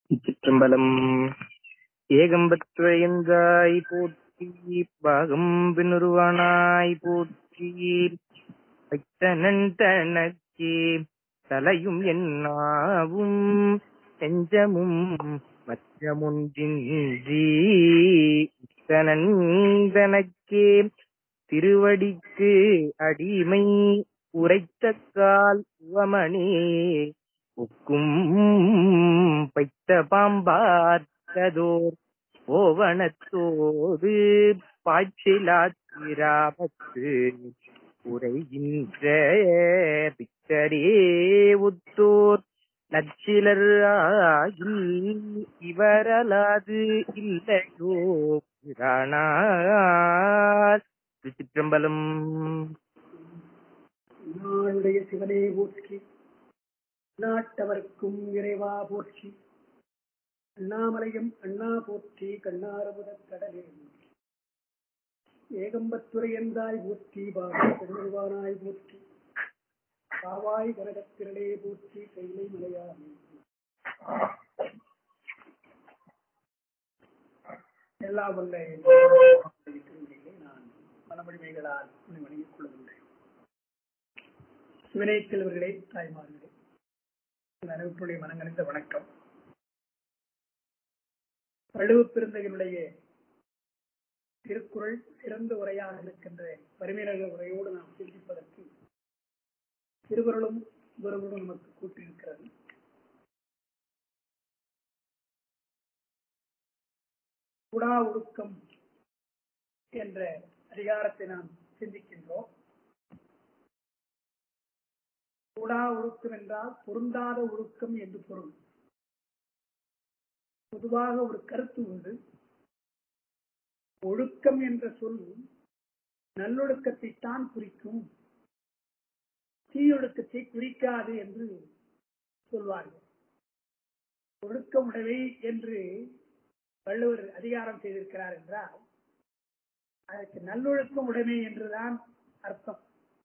சிற்றம்பலம் ஏகம்பத்வயந்தாய் போற்றி பாகம் பின்னுருவானாய் போற்றி வைத்தனன் தனக்கே தலையும் என்னாவும் செஞ்சமும் மற்றமொன்றின்றி இத்தனன் தனக்கே திருவடிக்கு அடிமை உரைத்த கால் உவமனே ஒக்கும் பைத்த பாம்பார்த்ததோர் ஓவனத்தோடு பாய்ச்சிலாத்திராமத்து உரைகின்ற பித்தரே உத்தோர் நச்சிலர் ஆகி இவரலாது இல்லையோ பிரானார் திருச்சிற்றம்பலம் நாளுடைய சிவனே போற்றி நாட்டவர்க்கும் இறைவா போற்றி அண்ணாமலையும் அண்ணா போற்றி கண்ணாரமுதக் கடலே போற்றி ஏகம்பத்துறை எந்தாய் போற்றி பாபாய் பெருவானாய் போற்றி பாவாய் கனகத்திரளே போற்றி கைலை மலையாமே எல்லா வல்ல திருமணிகளை நான் மனமடிமைகளால் உன்னை வணங்கிக் கொள்கின்றேன் சிவனை செல்வர்களே தாய்மார்களே அனைவருடைய மனங்கணிந்த வணக்கம் வள்ளுவ பெருந்தகனுடைய திருக்குறள் சிறந்த உரையாக இருக்கின்ற வறுமையினக உரையோடு நாம் சிந்திப்பதற்கு திருக்குறளும் குருவரும் நமக்கு கூட்டியிருக்கிறது குடா ஒழுக்கம் என்ற அதிகாரத்தை நாம் சிந்திக்கின்றோம் கூடா ஒழுக்கம் என்றால் பொருந்தாத ஒழுக்கம் என்று பொருள் பொதுவாக ஒரு கருத்து உண்டு ஒழுக்கம் என்ற சொல் நல்லொழுக்கத்தை தான் குறிக்கும் தீயொழுக்கத்தை குறிக்காது என்று சொல்வார்கள் ஒழுக்கம் உடைமை என்று வள்ளுவர் அதிகாரம் செய்திருக்கிறார் என்றால் அதற்கு நல்லொழுக்கம் உடைமை என்றுதான் அர்த்தம்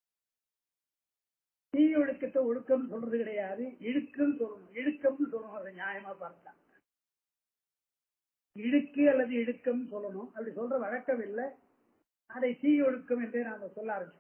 தீ ஒழுக்கத்தை ஒழுக்கம் சொல்றது கிடையாது இழுக்குன்னு சொல்லணும் இழுக்கம்னு சொல்லணும் அதை நியாயமா பார்த்தா இழுக்கு அல்லது இழுக்கம் சொல்லணும் அப்படி சொல்ற வழக்கம் இல்லை அதை தீ ஒழுக்கம் என்றே நாம சொல்ல ஆரம்பிச்சோம்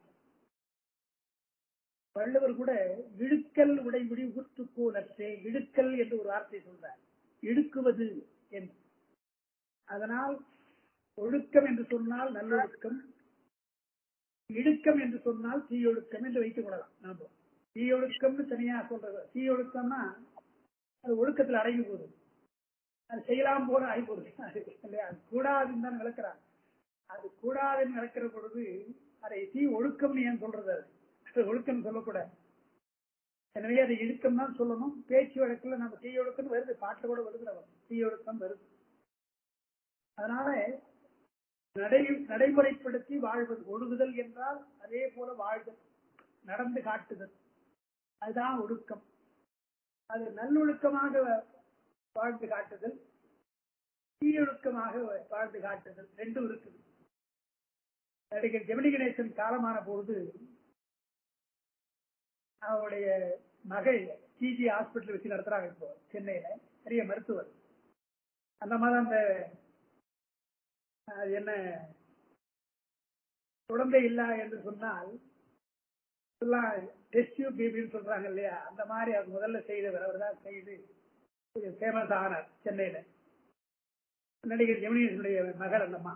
வள்ளுவர் கூட இழுக்கல் உடைமுடி ஊற்றுக்கோலற்றே இழுக்கல் என்று ஒரு வார்த்தை சொல்றார் இழுக்குவது என்று அதனால் ஒழுக்கம் என்று சொன்னால் நல்லொழுக்கம் இடுக்கம் என்று சொன்னால் தீயொழுக்கம் என்று வைத்துக் கொள்ளலாம் நாம தீயொழுக்கம்னு தனியா சொல்றது தீயொழுக்கம்னா அது ஒழுக்கத்தில் அடங்கி போகுது அது செய்யலாம் போல ஆகி போகுது இல்லையா அது கூடாதுன்னு தான் விளக்குறாங்க அது கூடாதுன்னு விளக்குற பொழுது அதை தீ ஒழுக்கம் ஏன் சொல்றது அது அது ஒழுக்கம் சொல்லக்கூடாது எனவே அதை இழுக்கம் தான் சொல்லணும் பேச்சு வழக்கில் நம்ம தீயொழுக்கம் வருது பாட்டு கூட வருது தீயொழுக்கம் வருது அதனால நடை நடைமுறைப்படுத்தி வாழ்வது ஒழுகுதல் என்றால் அதே போல வாழ்தல் நடந்து காட்டுதல் அதுதான் ஒழுக்கம் அது நல்லொழுக்கமாக வாழ்ந்து காட்டுதல் தீயொழுக்கமாக வாழ்ந்து காட்டுதல் ரெண்டும் இருக்குது நடிகர் ஜெமினி கணேசன் காலமான பொழுது அவருடைய மகள் ஜிஜி ஹாஸ்பிட்டல் வச்சு நடத்துறாங்க இப்போ சென்னையில பெரிய மருத்துவர் அந்த மாதிரி அந்த என்ன குழந்தை இல்லா என்று சொன்னால் டெஸ்ட் பேபின்னு சொல்றாங்க இல்லையா அந்த மாதிரி அவர் முதல்ல செய்தவர் அவர் தான் செய்து ஃபேமஸ் ஆனார் சென்னையில நடிகர் ஜெமினியனுடைய மகள் அந்த அம்மா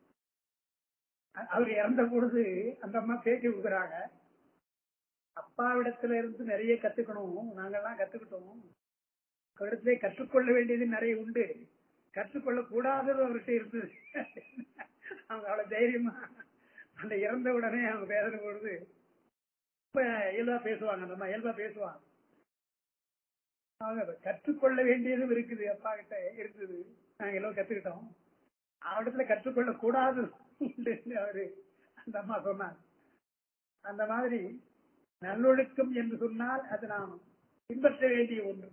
அவர் இறந்த பொழுது அந்த அம்மா பேட்டி கொடுக்குறாங்க அப்பாவிடத்துல இருந்து நிறைய கத்துக்கணும் நாங்கெல்லாம் கத்துக்கிட்டோம் அவரிடத்திலே கற்றுக்கொள்ள வேண்டியது நிறைய உண்டு கற்றுக்கொள்ள கூடாதது அவர்கிட்ட இருந்தது அவங்க அவ்வளவு தைரியமா அந்த இறந்த உடனே அவங்க பேசுற பொழுது இப்ப இயல்பா பேசுவாங்க அந்த இயல்பா பேசுவாங்க அவங்க கற்றுக்கொள்ள வேண்டியதும் இருக்குது அப்பா கிட்ட இருக்குது நாங்க எல்லாம் கத்துக்கிட்டோம் அவரிடத்துல கற்றுக்கொள்ள கூடாது அவரு அந்த அம்மா சொன்னாங்க அந்த மாதிரி நல்லொழுக்கம் என்று சொன்னால் அது நாம் பின்பற்ற வேண்டிய ஒன்று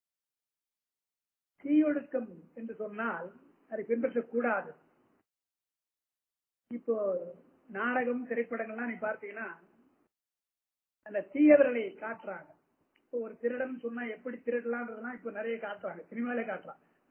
தீயொழுக்கம் என்று சொன்னால் அதை பின்பற்றக்கூடாது இப்போ நாடகம் திரைப்படங்கள்லாம் நீ பார்த்தீங்கன்னா அந்த தீயவர்களை காட்டுறாங்க இப்போ ஒரு திருடன் சொன்னா எப்படி திருடலான்றதுலாம் இப்ப நிறைய காட்டுறாங்க சினிமாலே காட்டுறாங்க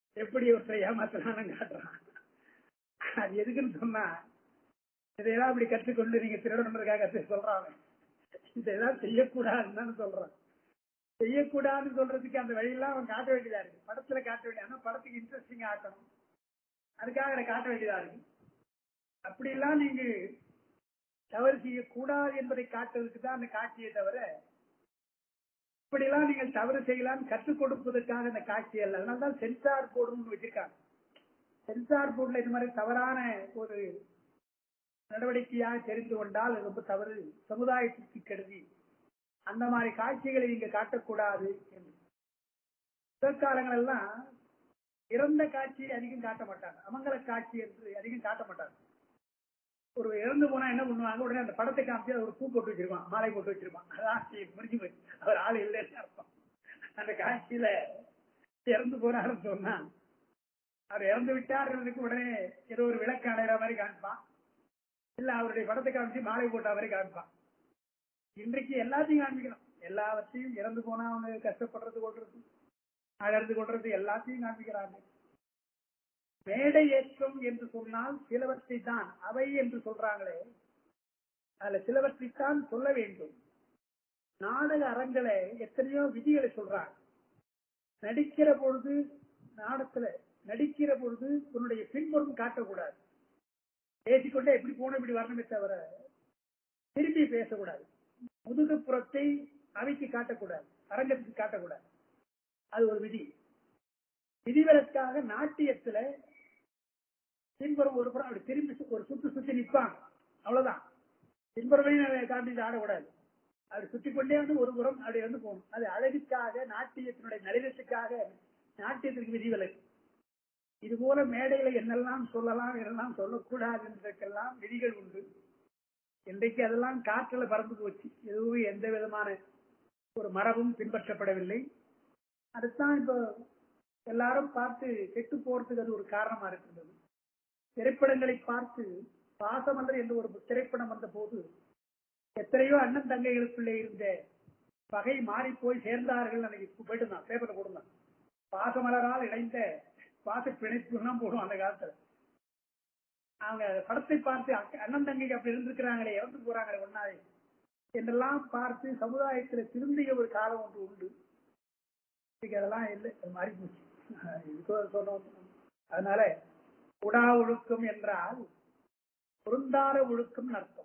எப்படி ஒருத்தரை ஏமாத்தலாம்னு காட்டுறான் அது எதுக்குன்னு சொன்னா இதையெல்லாம் இப்படி கற்றுக்கொண்டு நீங்க திருடன்றதுக்காக கத்து சொல்றான் அவன். இதெல்லாம் செய்யக்கூடாதுன்னு தானே சொல்றான் செய்யக்கூடாதுன்னு சொல்றதுக்கு அந்த வழியெல்லாம் அவன் காட்ட வேண்டியதா இருக்கு படத்துல காட்ட வேண்டிய ஆனா படத்துக்கு இன்ட்ரெஸ்டிங் ஆக்கணும் அதுக்காக அதை காட்ட வேண்டியதா இருக்கு அப்படியெல்லாம் நீங்க தவறு செய்யக்கூடாது என்பதை காட்டுறதுக்கு தான் அந்த காட்சியை தவிர இப்படியெல்லாம் நீங்கள் தவறு செய்யலாம் கற்றுக் கொடுப்பதற்காக அந்த காட்சி அல்ல அதனாலதான் சென்சார் போர்டுன்னு வச்சிருக்காங்க சென்சார் போர்டுல இது மாதிரி தவறான ஒரு நடவடிக்கையாக தெரிந்து கொண்டால் அது ரொம்ப தவறு சமுதாயத்திற்கு கருதி அந்த மாதிரி காட்சிகளை நீங்க காட்டக்கூடாது என்று பிற்காலங்கள் எல்லாம் இறந்த காட்சியை அதிகம் காட்ட மாட்டாங்க அமங்கல காட்சி என்று அதிகம் காட்ட மாட்டாங்க ஒரு இறந்து போனா என்ன பண்ணுவாங்க உடனே அந்த படத்தை காமிச்சு அது ஒரு பூ போட்டு வச்சிருப்பான் மாலை போட்டு வச்சிருப்பான் அதான் முடிஞ்சு போச்சு அவர் ஆள் இல்லைன்னு அர்த்தம் அந்த காட்சியில இறந்து போனாருன்னு சொன்னா அவர் இறந்து விட்டாருன்றதுக்கு உடனே ஏதோ ஒரு விளக்கு அடைகிற மாதிரி காமிப்பான் இல்ல அவருடைய படத்தை காமிச்சு மாலை போட்ட மாதிரி காமிப்பான் இன்றைக்கு எல்லாத்தையும் காமிக்கணும் எல்லாவற்றையும் இறந்து போனா அவங்க கஷ்டப்படுறது கொள்றது அழறது கொள்றது எல்லாத்தையும் காமிக்கிறாங்க மேடை ஏற்றம் என்று சொன்னால் சிலவற்றை தான் அவை என்று சொல்றாங்களே அதுல சிலவற்றைத்தான் சொல்ல வேண்டும் நாடக அரங்களை எத்தனையோ விதிகளை சொல்றாங்க நடிக்கிற பொழுது நாடத்துல நடிக்கிற பொழுது உன்னுடைய பின்புறம் காட்டக்கூடாது பேசிக்கொண்டே எப்படி போன இப்படி வரணுமே தவிர திரும்பி பேசக்கூடாது முதுகுப்புறத்தை அவைக்கு காட்டக்கூடாது அரங்கத்துக்கு காட்டக்கூடாது அது ஒரு விதி விதிவிலக்காக நாட்டியத்துல பின்புறம் ஒரு புறம் அப்படி திரும்பி சு- ஒரு சுத்து சுத்தி நிப்பாங்க அவ்வளவுதான் பின்புறமையும் காட்டி ஆடக்கூடாது அப்படி சுத்தி கொண்டே வந்து ஒரு புறம் அப்படி வந்து போகணும் அது அழகுக்காக நாட்டியத்தினுடைய நளினத்துக்காக நாட்டியத்திற்கு விதிவிலக்கு இது போல மேடையில என்னெல்லாம் சொல்லலாம் என்னெல்லாம் சொல்லக்கூடாது என்பதற்கெல்லாம் விதிகள் உண்டு இன்றைக்கு அதெல்லாம் காற்றுல பறந்து போச்சு எதுவும் எந்த விதமான ஒரு மரபும் பின்பற்றப்படவில்லை அதுதான் இப்போ எல்லாரும் பார்த்து கெட்டு போறதுக்கு அது ஒரு காரணமா இருக்கின்றது திரைப்படங்களை பார்த்து பாசமலர் என்ற ஒரு திரைப்படம் வந்த போது எத்தனையோ அண்ணன் தங்கைகளுக்குள்ளே இருந்த பகை மாறி போய் சேர்ந்தார்கள் அன்னைக்கு போயிட்டு இருந்தான் பேப்பர்ல போடுந்தான் பாசமலரால் இணைந்த பாச பிணைப்பு எல்லாம் போடும் அந்த காலத்துல அவங்க படத்தை பார்த்து அக்க- அண்ணன் தங்கைக்கு அப்படி இருந்திருக்கிறாங்களே இறந்து போறாங்களே ஒன்னாவே என்றெல்லாம் பார்த்து சமுதாயத்துல திருந்திய ஒரு காலம் ஒன்று உண்டு இன்னைக்கு அதெல்லாம் இல்லை அது மாறி போச்சு இதுக்கு சொன்னோம் அதனால உடா ஒழுக்கம் என்றால் பொருந்தாத ஒழுக்கம் அர்த்தம்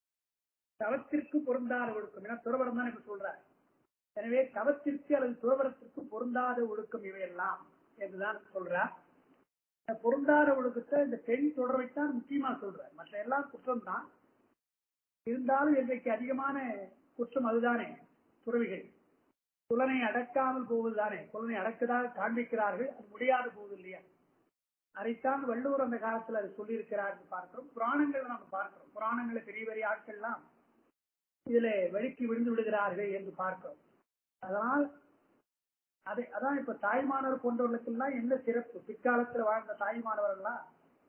தவத்திற்கு பொருந்தாத ஒழுக்கம் ஏன்னா துறவரம் தான் இப்ப சொல்றார் எனவே தவத்திற்கு அல்லது துறவரத்திற்கு பொருந்தாத ஒழுக்கம் இவையெல்லாம் என்றுதான் சொல்றார் இந்த பொருந்தாத ஒழுக்கத்தை இந்த பெண் தொடர்பைத்தான் முக்கியமா சொல்றார் மற்ற எல்லாம் குற்றம் தான் இருந்தாலும் இன்றைக்கு அதிகமான குற்றம் அதுதானே துறவிகள் புலனை அடக்காமல் போவதுதானே புலனை அடக்கதாக காண்பிக்கிறார்கள் அது முடியாது போகுது இல்லையா அதைத்தான் வள்ளுவர் அந்த காலத்துல அது சொல்லியிருக்கிறார் என்று பார்க்கிறோம் புராணங்கள் நம்ம பார்க்கிறோம் புராணங்களை பெரிய பெரிய ஆட்கள்லாம் இதுல வழுக்கி விழுந்து விடுகிறார்கள் என்று பார்க்கிறோம் அதனால் அதை அதான் இப்ப தாய்மானவர் போன்றவர்களுக்கெல்லாம் என்ன சிறப்பு பிற்காலத்துல வாழ்ந்த தாய்மானவர்கள்லாம்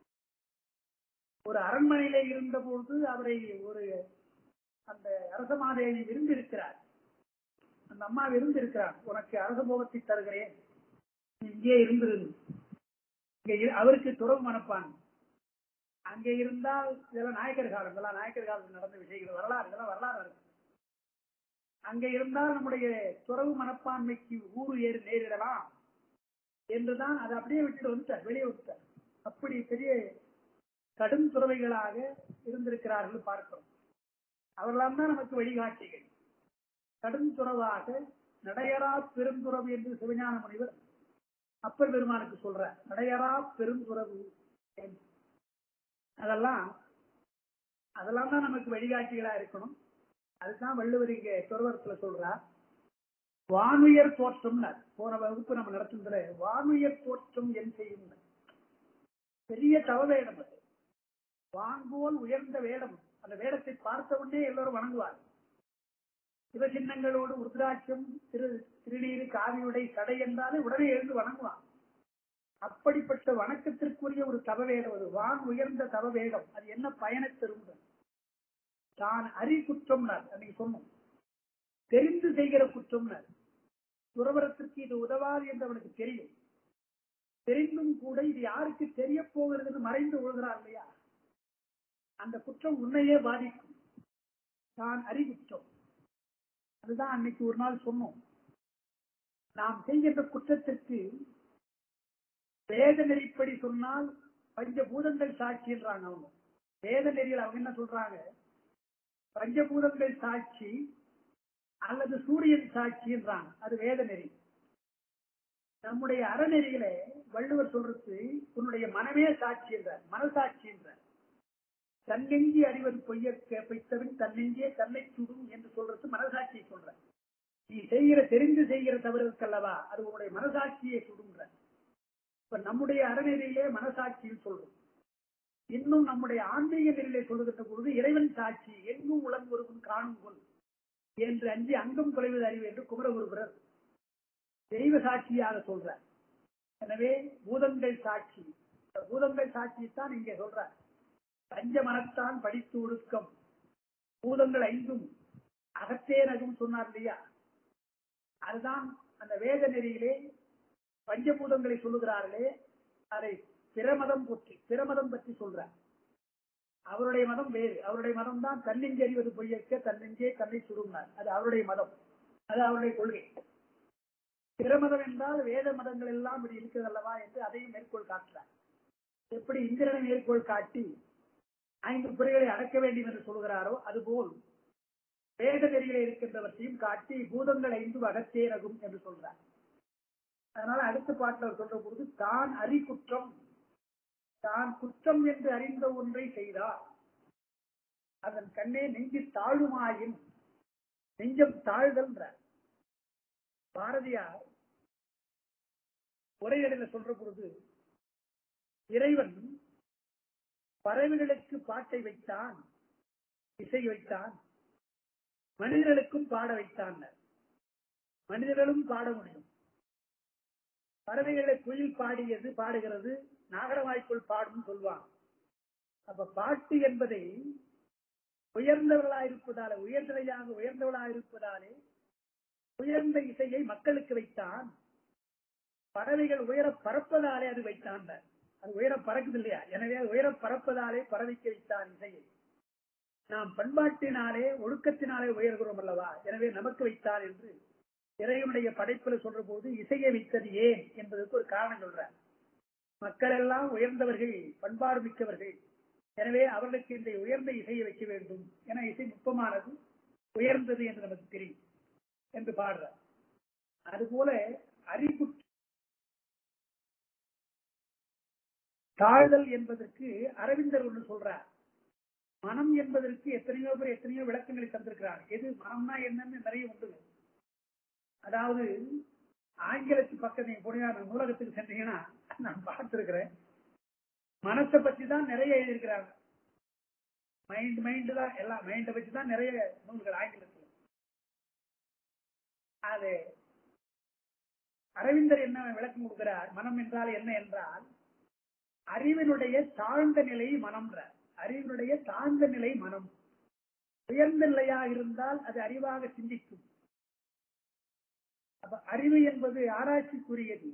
ஒரு அரண்மனையில இருந்த பொழுது அவரை ஒரு அந்த அரசமாதேவி விரும்பியிருக்கிறார் அந்த அம்மா விரும்பியிருக்கிறார் உனக்கு அரச போகத்தை தருகிறேன் நீ இங்கே இருந்திருந்து இங்க இரு- அவருக்கு துறவு மனப்பான் அங்கே இருந்தால் இதெல்லாம் நாயக்கர் காலம் இதெல்லாம் நாயக்கர் காலத்தில் நடந்த விஷயங்கள் வரலாறு இதெல்லாம் வரலாறு இருக்கு அங்கே இருந்தால் நம்முடைய துறவு மனப்பான்மைக்கு ஊறு ஏறு நேரிடலாம் என்றுதான் அதை அப்படியே விட்டுட்டு வந்துட்டார் வெளியே விட்டார் அப்படி பெரிய கடும் துறவைகளாக இருந்திருக்கிறார்கள் பார்க்கிறோம் அவர்களாம் தான் நமக்கு வழிகாட்டிகள் கடும் துறவாக நடையரா பெருந்துறவு என்று சிவஞான முனிவர் அப்பர் பெருமானுக்கு சொல்றார் நடையரா பெருந்துறவு என்று. அதெல்லாம் அதெல்லாம் தான் நமக்கு வழிகாட்டிகளா இருக்கணும் அதுதான் வள்ளுவர் இங்க துறவரத்துல சொல்றார் வானுயர் தோற்றம் போன வகுப்பு நம்ம நடத்துகிற வானுயர் தோற்றம் என் செய்யும் பெரிய தவ வேடம் அது வான்போல் உயர்ந்த வேடம் அந்த வேடத்தை பார்த்த உடனே எல்லாரும் வணங்குவார் சிவசின்னங்களோடு உருத்ராட்சம் திரு திருநீரு காவியுடை சடை என்றாலே உடனே எழுந்து வணங்குவான் அப்படிப்பட்ட வணக்கத்திற்குரிய ஒரு தவ வேடம் அது வான் உயர்ந்த தவ வேடம் அது என்ன பயனை தரும் தான் அறி குற்றம்னார் அன்னைக்கு சொன்னோம் தெரிந்து செய்கிற குற்றம்னார் துறவரத்திற்கு இது உதவாது என்று அவனுக்கு தெரியும் தெரிந்தும் கூட இது யாருக்கு தெரிய போகிறதுன்னு மறைந்து விழுகிறார் இல்லையா அந்த குற்றம் உன்னையே பாதிக்கும் தான் அறிகுற்றம் அதுதான் அன்னைக்கு ஒரு நாள் சொன்னோம் நாம் செய்கின்ற குற்றத்திற்கு வேத நெறிப்படி சொன்னால் பஞ்சபூதங்கள் சாட்சின்றாங்க அவங்க வேத நெறியில் அவங்க என்ன சொல்றாங்க பஞ்சபூதங்கள் சாட்சி அல்லது சூரியன் சாட்சின்றாங்க அது வேத நெறி நம்முடைய அறநெறியில வள்ளுவர் சொல்றது உன்னுடைய மனமே சாட்சி என்றார் மனசாட்சி என்றார் தன்னெஞ்சி அறிவது பொய்ய வைத்தவன் தன்னெஞ்சே தன்னை சுடும் என்று சொல்றது மனசாட்சியை சொல்ற நீ செய்கிற தெரிந்து செய்கிற தவறுக்கல்லவா அது உன்னுடைய மனசாட்சியை சுடுன்ற இப்ப நம்முடைய அறநெறியிலே மனசாட்சியில் சொல்றோம் இன்னும் நம்முடைய ஆன்மீக நெறியிலே சொல்லுகின்ற பொழுது இறைவன் சாட்சி எங்கும் உலங்குவரும் காணும் கொள் என்று அஞ்சி அங்கம் குறைவது அறிவு என்று குமரகுருபுரர் தெய்வ சாட்சியாக சொல்றார் எனவே பூதங்கள் சாட்சி இந்த பூதங்கள் சாட்சியைத்தான் இங்கே சொல்றார் பஞ்ச மனத்தான் படித்து ஒடுக்கம் பூதங்கள் ஐந்தும் அகத்தே நகும் சொன்னார் இல்லையா அதுதான் அந்த வேத நெறியிலே பஞ்சபூதங்களை சொல்லுகிறார்களே அதை பிரமதம் பற்றி பிரமதம் பற்றி சொல்றார் அவருடைய மதம் வேறு அவருடைய மதம் தான் தன்னெஞ்சு அறிவது பொய்யக்க தன்னெஞ்சே தன்னை சுருங்கினார் அது அவருடைய மதம் அது அவருடைய கொள்கை பிரமதம் என்றால் வேத மதங்கள் எல்லாம் இப்படி இருக்கிறது அல்லவா என்று அதையும் மேற்கோள் காட்டுறார் எப்படி இந்திரனை மேற்கோள் காட்டி ஐந்து புறைகளை அடக்க வேண்டும் என்று சொல்கிறாரோ அதுபோல் வேத நெறியிலே இருக்கின்றவற்றையும் காட்டி பூதங்கள் ஐந்து அகத்தே ரகும் என்று சொல்றார் அதனால அடுத்த பாட்டில் அவர் சொல்ற பொழுது தான் அறி குற்றம் தான் குற்றம் என்று அறிந்த ஒன்றை செய்தார் அதன் கண்ணே நெஞ்சு தாழுமாயின் நெஞ்சம் தாழ்தல்ன்றார் பாரதியார் உரையடையில சொல்ற பொழுது இறைவன் பறவைகளுக்கு பாட்டை வைத்தான் இசை வைத்தான் மனிதர்களுக்கும் பாட வைத்தான் மனிதர்களும் பாட முடியும் பறவைகளை குயில் பாடியது பாடுகிறது நாகரவாய்க்குள் பாடும் சொல்வான் அப்ப பாட்டு என்பதை உயர்ந்தவர்களாயிருப்பதாலே உயர்நிலையாக உயர்ந்தவர்களாயிருப்பதாலே உயர்ந்த இசையை மக்களுக்கு வைத்தான் பறவைகள் உயர பறப்பதாலே அது வைத்தான் அது உயர பறக்குது இல்லையா எனவே அது உயர பறப்பதாலே பறவைக்கு வைத்தான் இசையை நாம் பண்பாட்டினாலே ஒழுக்கத்தினாலே உயர்கிறோம் அல்லவா எனவே நமக்கு வைத்தான் என்று இறைவனுடைய படைப்புல சொல்ற போது இசையை வைத்தது ஏன் என்பதற்கு ஒரு காரணம் சொல்றார் மக்கள் எல்லாம் உயர்ந்தவர்கள் பண்பாடு மிக்கவர்கள் எனவே அவர்களுக்கு இந்த உயர்ந்த இசையை வைக்க வேண்டும் என இசை நுட்பமானது உயர்ந்தது என்று நமக்கு தெரியும் என்று பாடுறார் அதுபோல அறிவு தாழ்தல் என்பதற்கு அரவிந்தர் ஒன்று சொல்றார் மனம் என்பதற்கு எத்தனையோ பேர் எத்தனையோ விளக்கங்களை தந்திருக்கிறார் எது மனம்னா என்னன்னு நிறைய உண்டு அதாவது ஆங்கிலத்து பக்கம் நீங்க போனீங்கன்னா நூலகத்துக்கு சென்றீங்கன்னா நான் பார்த்திருக்கிறேன் மனசை பத்தி தான் நிறைய எழுதியிருக்கிறாங்க மைண்ட் மைண்ட் தான் எல்லாம் மைண்டை வச்சு தான் நிறைய நூல்கள் ஆங்கிலத்தில் அது அரவிந்தர் என்ன விளக்கம் கொடுக்கிறார் மனம் என்றால் என்ன என்றால் அறிவினுடைய தாழ்ந்த நிலை மனம்ன்ற அறிவினுடைய தாழ்ந்த நிலை மனம் உயர்ந்த நிலையாக இருந்தால் அது அறிவாக சிந்திக்கும் அப்ப அறிவு என்பது ஆராய்ச்சிக்குரியது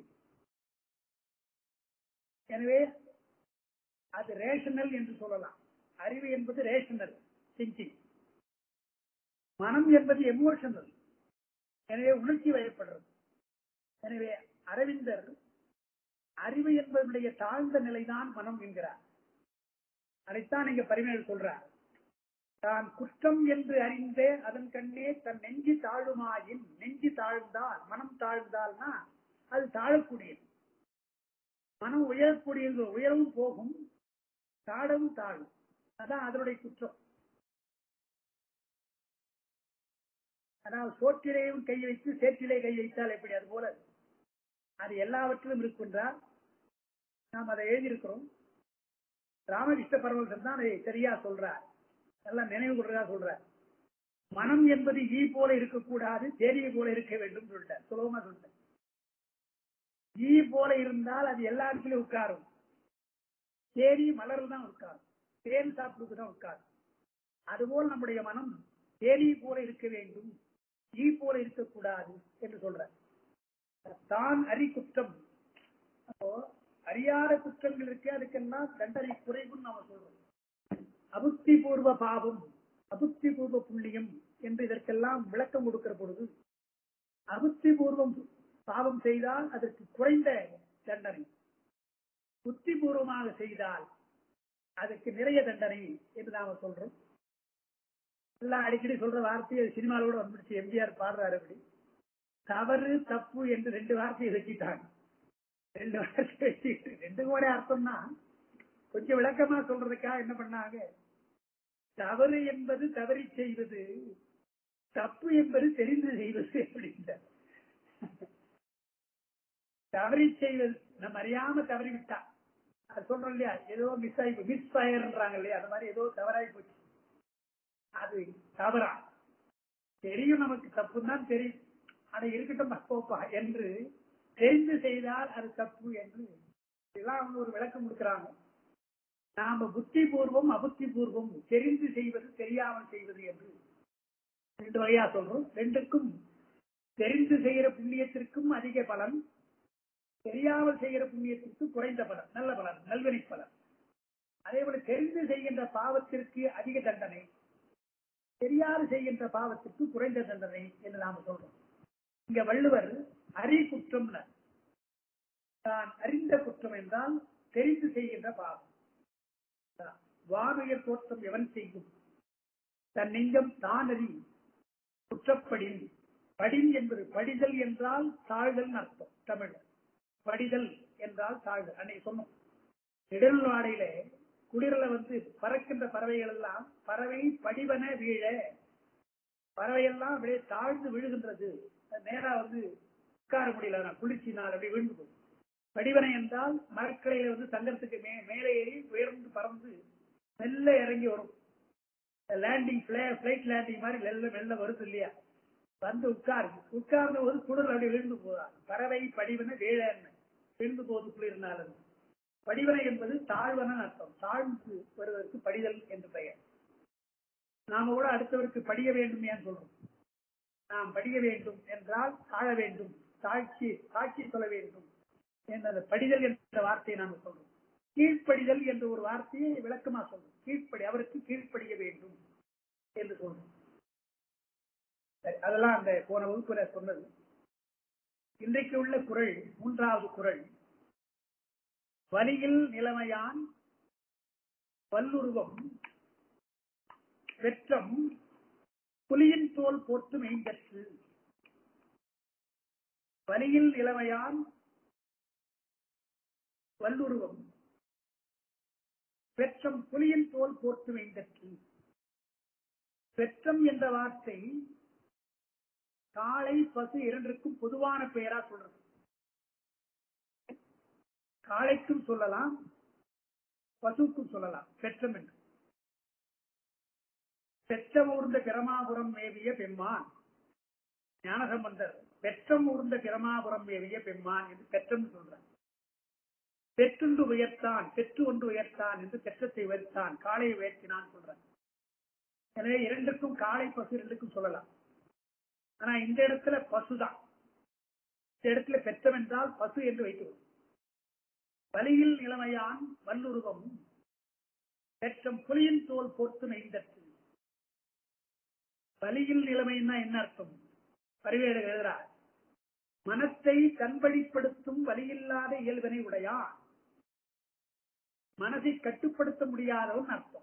எனவே அது ரேஷனல் என்று சொல்லலாம் அறிவு என்பது ரேஷனல் திங்கிங் மனம் என்பது எமோஷனல் எனவே உணர்ச்சி வயப்படுறது எனவே அரவிந்தர் அறிவு என்பதனுடைய தாழ்ந்த நிலைதான் மனம் என்கிறார் அதைத்தான் இங்க பரிமையில் சொல்றார் தான் குற்றம் என்று அறிந்தே அதன் கண்ணே தன் நெஞ்சு தாழுமாயின் நெஞ்சு தாழ்ந்தால் மனம் தாழ்ந்தால்னா அது தாழக்கூடியது மனம் உயரக்கூடியது உயரவும் போகும் தாழவும் தாழும் அதான் அதனுடைய குற்றம் அதாவது சோற்றிலேயும் கை வைத்து சேற்றிலே கை வைத்தால் எப்படி அது போல அது எல்லாவற்றிலும் இருக்கின்றால் நாம் அதை எழுதியிருக்கிறோம் ராமகிருஷ்ண பரமசர் தான் அதை சரியா சொல்றார் எல்லாம் நினைவு கொள்றதா சொல்றார் மனம் என்பது ஈ போல இருக்கக்கூடாது தேனியை போல இருக்க வேண்டும் சொல்லிட்டார் சுலபமா சொல்லிட்டார் ஈ போல இருந்தால் அது எல்லா இடத்துலயும் உட்காரும் தேனி மலர் தான் உட்காரும் தேன் சாப்பிடுக்கு தான் உட்காரும் அதுபோல் நம்முடைய மனம் தேனி போல இருக்க வேண்டும் ஈ போல இருக்கக்கூடாது என்று சொல்ற தான் அறி குற்றம் அப்போ செய்யாத குற்றங்கள் இருக்கு அதுக்கெல்லாம் தண்டனை குறைவுன்னு நாம சொல்றோம் அபுத்தி பூர்வ பாவம் அபுத்தி பூர்வ புண்ணியம் என்று இதற்கெல்லாம் விளக்கம் கொடுக்கிற பொழுது அபுத்தி பூர்வம் பாவம் செய்தால் அதற்கு குறைந்த தண்டனை புத்தி பூர்வமாக செய்தால் அதுக்கு நிறைய தண்டனை என்று நாம சொல்றோம் எல்லாம் அடிக்கடி சொல்ற வார்த்தையை சினிமாவில் கூட வந்துருச்சு எம்ஜிஆர் பாடுறாரு அப்படி தவறு தப்பு என்று ரெண்டு வார்த்தையை வச்சுட்டாங்க ரெண்டு வார்த்தை வச்சுட்டு ரெண்டு கூட அர்த்தம்னா கொஞ்சம் விளக்கமா சொல்றதுக்காக என்ன பண்ணாங்க தவறு என்பது தவறி செய்வது தப்பு என்பது தெரிந்து செய்வது அப்படின்ற தவறி செய்வது நம்ம அறியாம தவறி விட்டா அது சொல்றோம் இல்லையா ஏதோ மிஸ் ஆகி மிஸ் ஃபயர்ன்றாங்க இல்லையா அந்த மாதிரி ஏதோ தவறாகி போச்சு அது தவறா தெரியும் நமக்கு தப்பு தான் தெரியும் ஆனா இருக்கட்டும் போப்பா என்று தெரிந்து செய்தால் அது தப்பு என்று இதெல்லாம் அவங்க ஒரு விளக்கம் கொடுக்கிறாங்க நாம புத்தி பூர்வம் அபுத்தி பூர்வம் தெரிந்து செய்வது தெரியாமல் செய்வது என்று ரெண்டு வகையா சொல்றோம் ரெண்டுக்கும் தெரிந்து செய்கிற புண்ணியத்திற்கும் அதிக பலன் தெரியாமல் செய்கிற புண்ணியத்திற்கு குறைந்த பலன் நல்ல பலன் நல்வினை பலன் அதே போல தெரிந்து செய்கின்ற பாவத்திற்கு அதிக தண்டனை தெரியாது செய்கின்ற பாவத்திற்கு குறைந்த தண்டனை என்று நாம சொல்றோம் இங்க வள்ளுவர் அறி குற்றம் தான் அறிந்த குற்றம் என்றால் தெரிந்து செய்கின்ற பாவம் வானுயர் தோற்றம் எவன் செய்யும் தன் நெஞ்சம் தான் அறி குற்றப்படின் படின் என்பது படிதல் என்றால் தாழ்தல் அர்த்தம் தமிழ் படிதல் என்றால் தாழ்தல் அன்னைக்கு சொன்னோம் நெடுநாடையில குளிரல வந்து பறக்கின்ற பறவைகள் எல்லாம் பறவை படிவன வீழ பறவையெல்லாம் அப்படியே தாழ்ந்து விழுகின்றது நேரா வந்து உட்கார முடியல குளிர்ச்சினால் அப்படியே விழுந்து போகும் படிவனை என்றால் மரக்கலையில வந்து தங்கறதுக்கு மே மேலே ஏறி உயர்ந்து பறந்து மெல்ல இறங்கி வரும் லேண்டிங் பிளைட் லேண்டிங் மாதிரி மெல்ல மெல்ல வருது இல்லையா வந்து உட்காருது உட்கார்ந்த போது குளிர் அப்படி விழுந்து போதா பறவை படிவன வீழன்னு விழுந்து போது குளிர்னால படிவனை என்பது தாழ்வன அர்த்தம் தாழ்ந்து வருவதற்கு படிதல் என்று பெயர் நாம கூட அடுத்தவருக்கு படிய வேண்டும் ஏன் சொல்றோம் நாம் படிய வேண்டும் என்றால் தாழ வேண்டும் தாழ்ச்சி தாட்சி சொல்ல வேண்டும் என்ற அந்த படிதல் என்ற வார்த்தையை நாம சொல்றோம் கீழ்ப்படிதல் என்ற ஒரு வார்த்தையை விளக்கமா சொல்றோம் கீழ்ப்படி அவருக்கு கீழ்ப்படிய வேண்டும் என்று சொல்றோம் சரி, அதெல்லாம் அந்த போன வகுப்புல சொன்னது இன்றைக்கு உள்ள குரல் மூன்றாவது குரல் வலியில் நிலைமையான் வல்லுருவம் வெற்றம் புலியின் தோல் போட்டு மெய்ந்தற்று வலியில் நிலைமையான் வல்லுருவம் பெற்றம் புலியின் தோல் போர்த்து வைந்தற்று பெற்றம் என்ற வார்த்தை காளை பசு இரண்டிற்கும் பொதுவான பெயரா சொல்றது காளைக்கும் சொல்லலாம் பசுக்கும் சொல்லலாம் பெற்றம் என்று பெற்றம் ஊர்ந்த பிரமாபுரம் மேவிய பெம்மான் ஞானசம்பந்தர் பெற்றம் ஊர்ந்த பிரமாபுரம் மேவிய பெம்மான் என்று பெற்றம் சொல்றார் பெற்றொன்று உயர்த்தான் பெற்று ஒன்று உயர்த்தான் என்று பெற்றத்தை உயர்த்தான் காளையை உயர்த்தினான் சொல்றான் எனவே இரண்டுக்கும் காளை பசு இரண்டுக்கும் சொல்லலாம் ஆனா இந்த இடத்துல பசுதான் இந்த இடத்துல பெற்றம் என்றால் பசு என்று வைக்கிறோம் வலியில் நிலைமையான் வல்லுருவம் பெற்றம் புலியின் தோல் போர்த்து நெய்தற்று வலியில் நிலைமைன்னா என்ன அர்த்தம் பரிவேடு எழுதுறார் மனத்தை கண்படிப்படுத்தும் வலியில்லாத இயல்பினை உடையான் மனதை கட்டுப்படுத்த முடியாதவன் அர்த்தம்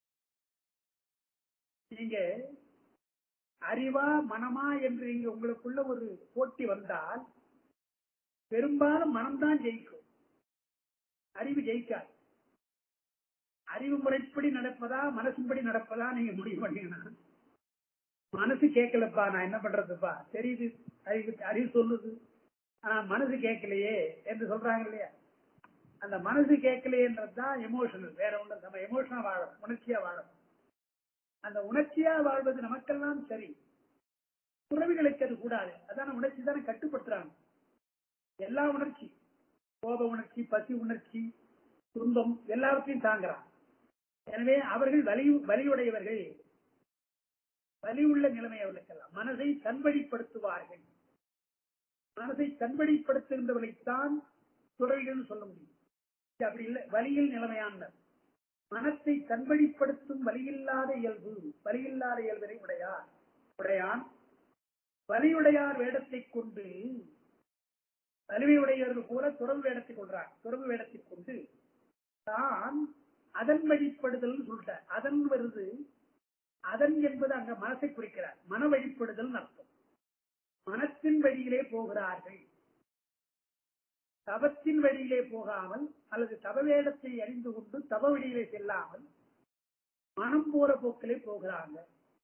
நீங்க அறிவா மனமா என்று நீங்க உங்களுக்குள்ள ஒரு போட்டி வந்தால் பெரும்பாலும் மனம்தான் ஜெயிக்கும் அறிவு ஜெயிக்காது அறிவு முறைப்படி நடப்பதா மனசும்படி நடப்பதா நீங்க முடிவு பண்ணீங்கன்னா மனசு கேட்கலப்பா நான் என்ன பண்றதுப்பா தெரியுது அறிவு அறிவு சொல்லுது ஆனா மனசு கேட்கலையே என்று சொல்றாங்க இல்லையா அந்த மனசு கேட்கலையன்றதுதான் எமோஷனல் வேற ஒண்ணு நம்ம எமோஷனா வாழணும் உணர்ச்சியா வாழணும் அந்த உணர்ச்சியா வாழ்வது நமக்கெல்லாம் சரி துறவிகளுக்கு அது கூடாது அதான உணர்ச்சி தானே கட்டுப்படுத்துறாங்க எல்லா உணர்ச்சி கோப உணர்ச்சி பசி உணர்ச்சி துன்பம் எல்லாவற்றையும் தாங்குறான் எனவே அவர்கள் வலி வலியுடையவர்கள் வலி உள்ள நிலைமை அவர்களுக்கெல்லாம் மனதை தன்வழிப்படுத்துவார்கள் மனதை தன்வழிப்படுத்துகின்றவர்களைத்தான் துறவிகள் சொல்ல முடியும் இது அப்படி இல்லை வலியில் நிலைமையானவர் மனத்தை தன்வழிப்படுத்தும் வலியில்லாத இயல்பு வலியில்லாத இயல்பினை உடையார் உடையான் வலியுடையார் வேடத்தைக் கொண்டு வலிமையுடையவர்கள் போல துறவு வேடத்தை கொள்றார் துறவு வேடத்தை கொண்டு தான் அதன் வழிப்படுதல் சொல்லிட்டார் அதன் வருது அதன் என்பது அங்க மனசை குறிக்கிறார் மன வழிப்படுதல் அர்த்தம் மனத்தின் வழியிலே போகிறார்கள் தவத்தின் வழியிலே போகாமல் அல்லது தவ வேடத்தை அறிந்து கொண்டு தவ வழியிலே செல்லாமல் மனம் போற போக்கிலே போகிறாங்க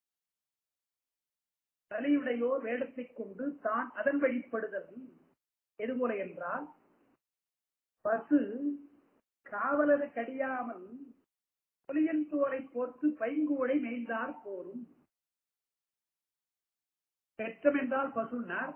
தலையுடையோர் வேடத்தை கொண்டு தான் அதன் வழிப்படுதல் எதுபோல என்றால் பசு காவலரை கடியாமல் புலியன் தோலை போர்த்து பைங்கூடை மேய்ந்தார் போரும் பெற்றம் என்றால் பசுனார்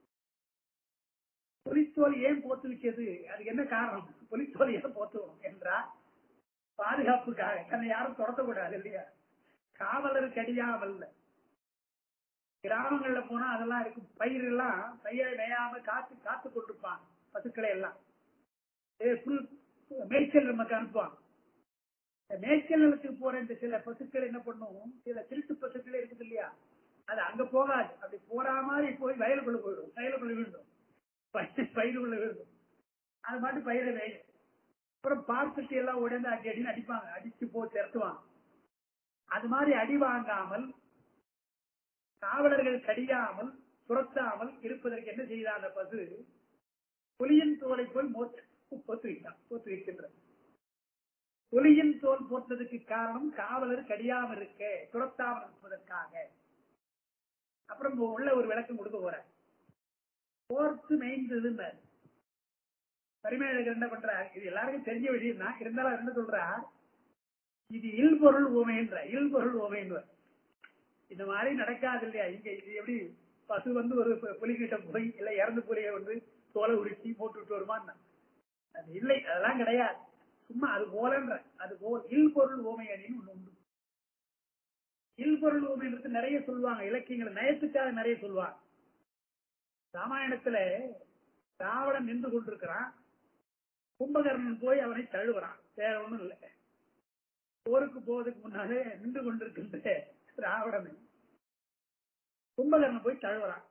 புலித்தோல் ஏன் போத்து வைக்கிறது அதுக்கு என்ன காரணம் புலித்தோல் ஏன் போத்துவோம் என்றால் பாதுகாப்புக்காக தன்னை யாரும் துரத்தக்கூடாது இல்லையா காவலர் கடியாமல் கிராமங்கள்ல போனா அதெல்லாம் இருக்கும் பயிர் எல்லாம் பயிரை மேயாம காத்து காத்து கொண்டிருப்பாங்க பசுக்களை எல்லாம் ஏ, புல் மேய்ச்சல் நமக்கு அனுப்புவாங்க இந்த மேய்ச்சல் நிலத்துக்கு போற இந்த சில பசுக்கள் என்ன பண்ணும் சில திருட்டு பசுக்கள் இருக்குது இல்லையா அது அங்க போகாது அப்படி போறா மாதிரி போய் வயலுக்குள்ள போயிடும் வயலுக்குள்ள விழுந்தும் பயிர் பயிருக்குள்ள விழுந்தும் அது மாட்டு பயிரை வேணும் அப்புறம் பார்த்துட்டு எல்லாம் உடனே அடி அடின்னு அடிப்பாங்க அடிச்சு போ திரட்டுவாங்க அது மாதிரி அடி வாங்காமல் காவலர்கள் கடியாமல் துரத்தாமல் இருப்பதற்கு என்ன செய்தான் அந்த பசு புலியின் தோலை போய் மோத்து பொத்து வைத்தான் பொத்து வைக்கின்ற புலியின் தோல் போட்டதுக்கு காரணம் காவலர் கடியாமல் இருக்க துரத்தாமல் இருப்பதற்காக அப்புறம் உள்ள ஒரு விளக்கம் கொடுக்க போற போர்த்து மேய்ந்ததுன்னு பரிமேலகர் என்ன பண்றார் இது எல்லாருக்கும் தெரிஞ்ச விஷயம் தான் இருந்தாலும் அவர் என்ன சொல்றார் இது இல்பொருள் ஓமைன்ற இல்பொருள் ஓமைன்வர் இந்த மாதிரி நடக்காது இல்லையா இங்க இது எப்படி பசு வந்து ஒரு பு- புலிகிட்ட போய் இல்ல இறந்து புலிய வந்து தோலை உரிச்சி போட்டுட்டு வருமான்னு அது இல்லை அதெல்லாம் கிடையாது சும்மா அது போலன்ற அது போல் இல்பொருள் ஓமை அணின்னு ஒண்ணு உண்டு இல்பொருள் ஓமைன்றது நிறைய சொல்லுவாங்க இலக்கியங்கள் நயத்துக்காக நிறைய சொல்லுவாங்க ராமாயணத்துல ராவணன் நின்று கொண்டிருக்கிறான் கும்பகர்ணன் போய் அவனை தழுவுறான் வேற ஒண்ணும் இல்லை போருக்கு போவதுக்கு முன்னாலே நின்று கொண்டிருக்கின்ற ராவணன் கும்பகர்ணன் போய் தழுவுறான்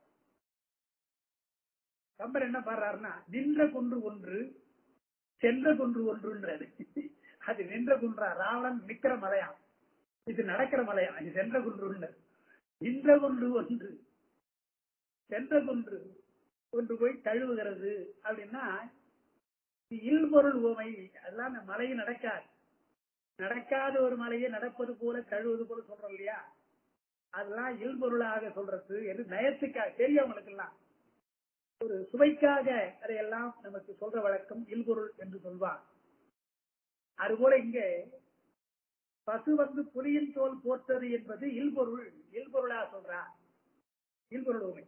கம்பர் என்ன பாடுறாருன்னா நின்ற குன்று ஒன்று சென்ற குன்று ஒன்றுன்றது அது நின்ற குன்றா ராவணன் நிக்கிற மலையாம் இது நடக்கிற மலையாம் இது சென்ற குன்று நின்ற குன்று ஒன்று சென்ற குன்று ஒன்று போய் தழுவுகிறது அப்படின்னா இது இல்பொருள் உவமை அதெல்லாம் அந்த மலையை நடக்காது நடக்காத ஒரு மலையை நடப்பது போல தழுவது போல சொல்றோம் இல்லையா அதெல்லாம் இல்பொருளாக சொல்றது என்று நயத்துக்காக தெரியவங்களுக்கு எல்லாம் ஒரு சுவைக்காக அதையெல்லாம் நமக்கு சொல்ற வழக்கம் இல்பொருள் என்று சொல்வார் அதுபோல இங்கே பசு வந்து புலியின் தோல் போர்த்தது என்பது இல்பொருள் இல்பொருளா சொல்றார் இல்பொருள் உண்மை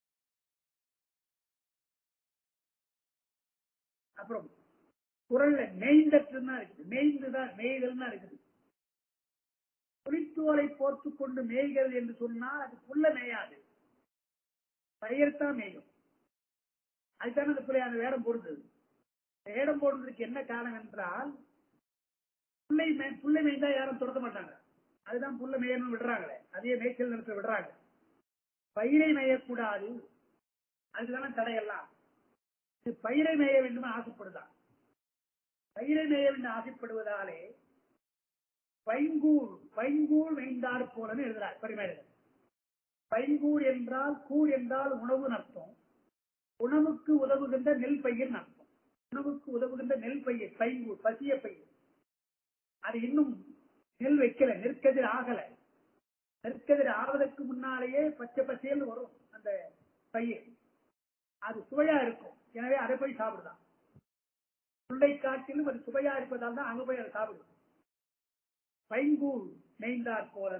அப்புறம் குரல்ல மேய்ந்தற்றுன்னா இருக்குது மேய்ந்துதான் மேய்தல் இருக்குது புலித்தோலை போர்த்து கொண்டு மேய்கிறது என்று சொன்னால் அது புல்ல மேயாது பயிர்தான் மேயும் அதுதானே அந்த புள்ளை அந்த வேடம் போடுறது வேடம் போடுறதுக்கு என்ன காரணம் என்றால் புள்ளை மே- புள்ளை மேய்ந்தா யாரும் துரத்த மாட்டாங்க அதுதான் புல்ல மேயணும் விடுறாங்களே அதே மேய்ச்சல் நிலத்தை விடுறாங்க பயிரை மேயக்கூடாது அதுதானே தடையெல்லாம் இது பயிரை மேய வேண்டும் ஆசைப்படுதான் பயிரை மேய வேண்டும் ஆசைப்படுவதாலே பைங்கூழ் பைங்கூழ் மேய்ந்தார் போலன்னு எழுதுறார் பரிமேலகர் பைங்கூழ் என்றால் கூழ் என்றால் உணவு அர்த்தம் உணவுக்கு உதவுகின்ற நெல் பயிர் அர்த்தம் உணவுக்கு உதவுகின்ற நெல் பயிர் பைங்கூழ் பசிய பயிர் அது இன்னும் நெல் வைக்கல நெற்கதிர் ஆகல நெற்கதிர் ஆவதற்கு முன்னாலேயே பச்சை பசேல் வரும் அந்த பயிர் அது சுவையா இருக்கும் எனவே அதை போய் சாப்பிடுதான் புள்ளை காட்டிலும் அது சுவையா இருப்பதால் தான் அங்க போய் அதை சாப்பிடும் பைங்கூழ் நெய்ந்தார் போல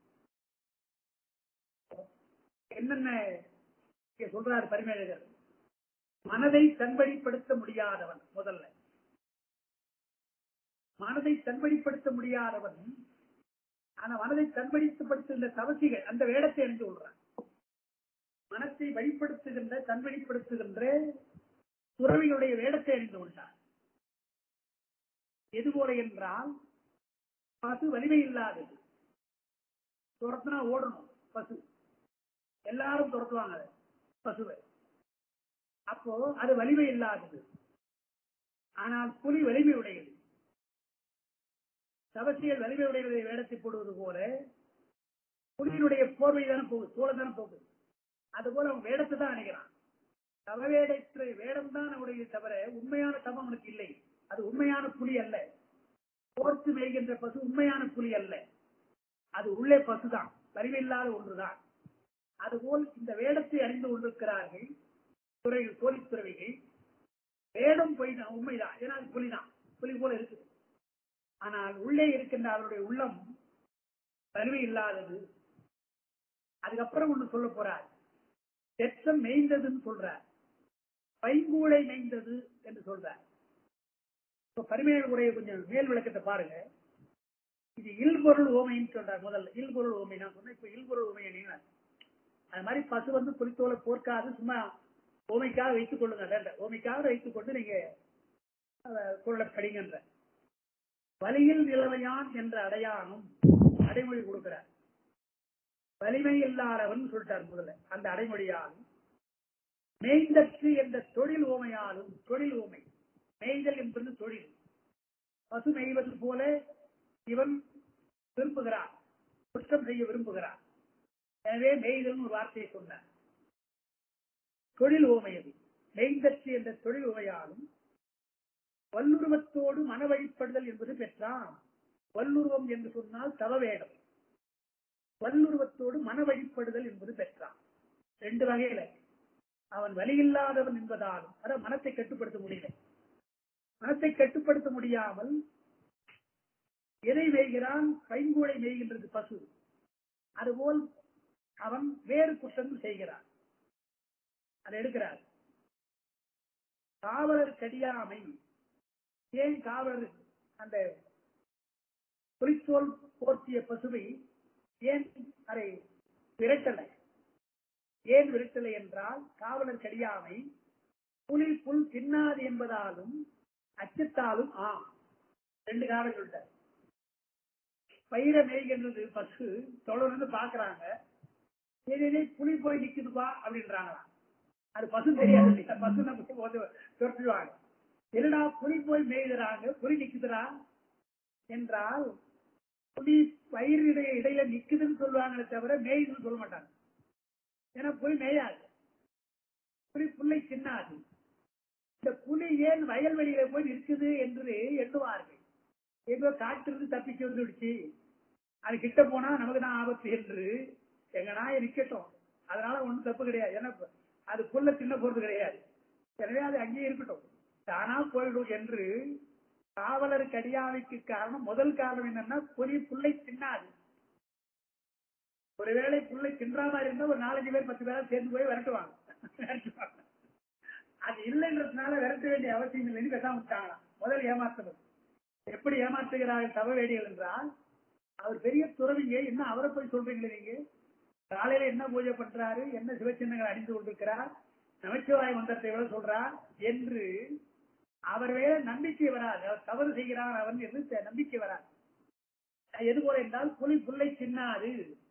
என்னென்ன இங்க சொல்றாரு பரிமேலகர் மனதை தன்வழிப்படுத்த முடியாதவன் முதல்ல மனதை தன்வழிப்படுத்த முடியாதவன் ஆனா மனதை தன்வழிப்படுத்துகின்ற தவசிகள் அந்த வேடத்தை அறிந்து கொள்றான் மனத்தை வழிப்படுத்துகின்ற தன்வழிப்படுத்துகின்ற துறவிகளுடைய வேடத்தை அறிந்து கொண்டார் எது போல என்றால் பசு வலிமை இல்லாதது துரத்துனா ஓடணும் பசு எல்லாரும் துரத்துவாங்க அதை, பசுவை அப்போ அது வலிமை இல்லாதது ஆனால் புலி வலிமை உடையது தவசிகள் வலிமை உடையதை வேடத்தை போடுவது போல புலியினுடைய போர்வை தானே போகுது தோளம் தானே போகுது அது போல அவன் வேடத்தை தான் அணிகிறான் தவவேடத்தை வேடம் தான் அவனுடைய தவிர உண்மையான தவம் அவனுக்கு இல்லை அது உண்மையான புலி அல்ல போர்த்து மேய்கின்ற பசு உண்மையான புலி அல்ல அது உள்ளே பசுதான் வலிமையில்லாத ஒன்றுதான் அதுபோல் இந்த வேடத்தை அறிந்து கொண்டிருக்கிறார்கள் துறைகள் போலீஸ் துறவிகள் வேடம் பொய் தான் உண்மைதான் ஏன்னா அது புலிதான் புலி போல இருக்குது ஆனால் உள்ளே இருக்கின்ற அவருடைய உள்ளம் வலிமை இல்லாதது அதுக்கப்புறம் ஒண்ணு சொல்ல போறார் தெற்றம் மேய்ந்ததுன்னு சொல்றார் பைங்கூளை மேய்ந்தது என்று சொல்றார் இப்ப பரிமையல் உடைய கொஞ்சம் மேல் விளக்கத்தை பாருங்க இது இல்பொருள் ஓமைன்னு சொல்றார் முதல்ல இல்பொருள் ஓமை நான் சொன்னேன் இப்ப இல்பொருள் ஓமை நீங்க அது மாதிரி பசு வந்து புலித்தோலை போர்க்காது சும்மா ஓமைக்காக வைத்துக் கொள்ளுங்க வேண்டாம் ஓமைக்காக வைத்துக் கொண்டு நீங்க அஹ், குரலை படிங்கன்ற வலியில் நிலவையான் என்ற அடையாளம் அடைமொழி கொடுக்கிறார் வலிமை இல்லாதவன் சொல்லிட்டார் முதல்ல அந்த அடைமொழியாலும் மேய்ந்தற்கு என்ற தொழில் ஓமையாலும் தொழில் ஓமை மேய்தல் என்பது தொழில் பசு மேய்வது போல இவன் விரும்புகிறான் குற்றம் செய்ய விரும்புகிறான் எனவே மேய்தல் ஒரு வார்த்தையை சொன்னார் தொழில் ஓமை அது மேய்ந்தற்கு என்ற தொழில் ஓமையாலும் வல்லுருவத்தோடு மன வழிபடுதல் என்பது பெற்றான் வல்லுருவம் என்று சொன்னால் தவவேடம் வல்லுருவத்தோடு மன வழிபடுதல் என்பது பெற்றான் ரெண்டு வகையில அவன் வலியில்லாதவன் என்பதாலும் அத மனத்தை கட்டுப்படுத்த முடியல மனத்தை கட்டுப்படுத்த முடியாமல் எதை மேய்கிறான் பைங்கூளை மேய்கின்றது பசு அதுபோல் அவன் வேறு குற்றங்கள் செய்கிறான் அதை எடுக்கிறார் காவலர் கடியாமை ஏன் காவலர் அந்த குறித்தோல் போர்த்திய பசுவை ஏன் அதை விரட்டலை ஏன் விரட்டலை என்றால் காவலர் கடியாமை புலி புல் தின்னாது என்பதாலும் அச்சத்தாலும் ஆம் ரெண்டு காலம் சொல்லிட்டார் பயிரை மேய்கின்றது பசு தொடர்ந்து பாக்குறாங்க ஏதே புலி போய் நிக்குதுப்பா அப்படின்றாங்களாம் அது பசு தெரியாது இல்லையா பசு நம்ம வந்து துரத்துவாங்க என்னடா புலி போய் மேய்கிறாங்க புலி நிக்குதுடா என்றால் புலி பயிரிடைய இடையில நிக்குதுன்னு சொல்லுவாங்களே தவிர மேயுதுன்னு சொல்ல மாட்டாங்க ஏன்னா புலி மேயாது புலி புல்லை தின்னாது இந்த புலி ஏன் வயல்வெளியில போய் நிற்குது என்று எண்ணுவார்கள் ஏதோ காட்டிலிருந்து தப்பிச்சு வந்துடுச்சு அது கிட்ட போனா நமக்கு தான் ஆபத்து என்று எங்க நாயை நிக்கட்டும் அதனால ஒண்ணும் தப்பு கிடையாது ஏன்னா அது புல்ல தின்ன போறது கிடையாது எனவே அது அங்கேயே இருக்கட்டும் தானா போயிடும் என்று காவலர் கடியாமைக்கு காரணம் முதல் காரணம் என்னன்னா புலி புல்லை தின்னாது ஒருவேளை புல்லை தின்றா மாதிரி இருந்தா ஒரு நாலஞ்சு பேர் பத்து பேரா சேர்ந்து போய் விரட்டுவாங்க விரட்டுவாங்க. அது இல்லைன்றதுனால விரட்ட வேண்டிய அவசியம் இல்லைன்னு பேசாம விட்டாங்களாம் முதல் ஏமாத்துறது எப்படி ஏமாற்றுகிறார்கள் தவவேடிகள் என்றால் அவர் பெரிய துறவிங்க என்ன அவரை போய் சொல்றீங்களே நீங்க காலையில என்ன பூஜை பண்றாரு என்ன சிவச்சின்னங்கள் அணிந்து கொண்டிருக்கிறார் நமச்சிவாய மந்திரத்தை எவ்வளவு சொல்றார் என்று அவர் வேற நம்பிக்கை வராது அவர் தவறு செய்கிறான் அவன் என்று தெ- நம்பிக்கை வராது எது போல என்றால் புலி புல்லை சின்னாது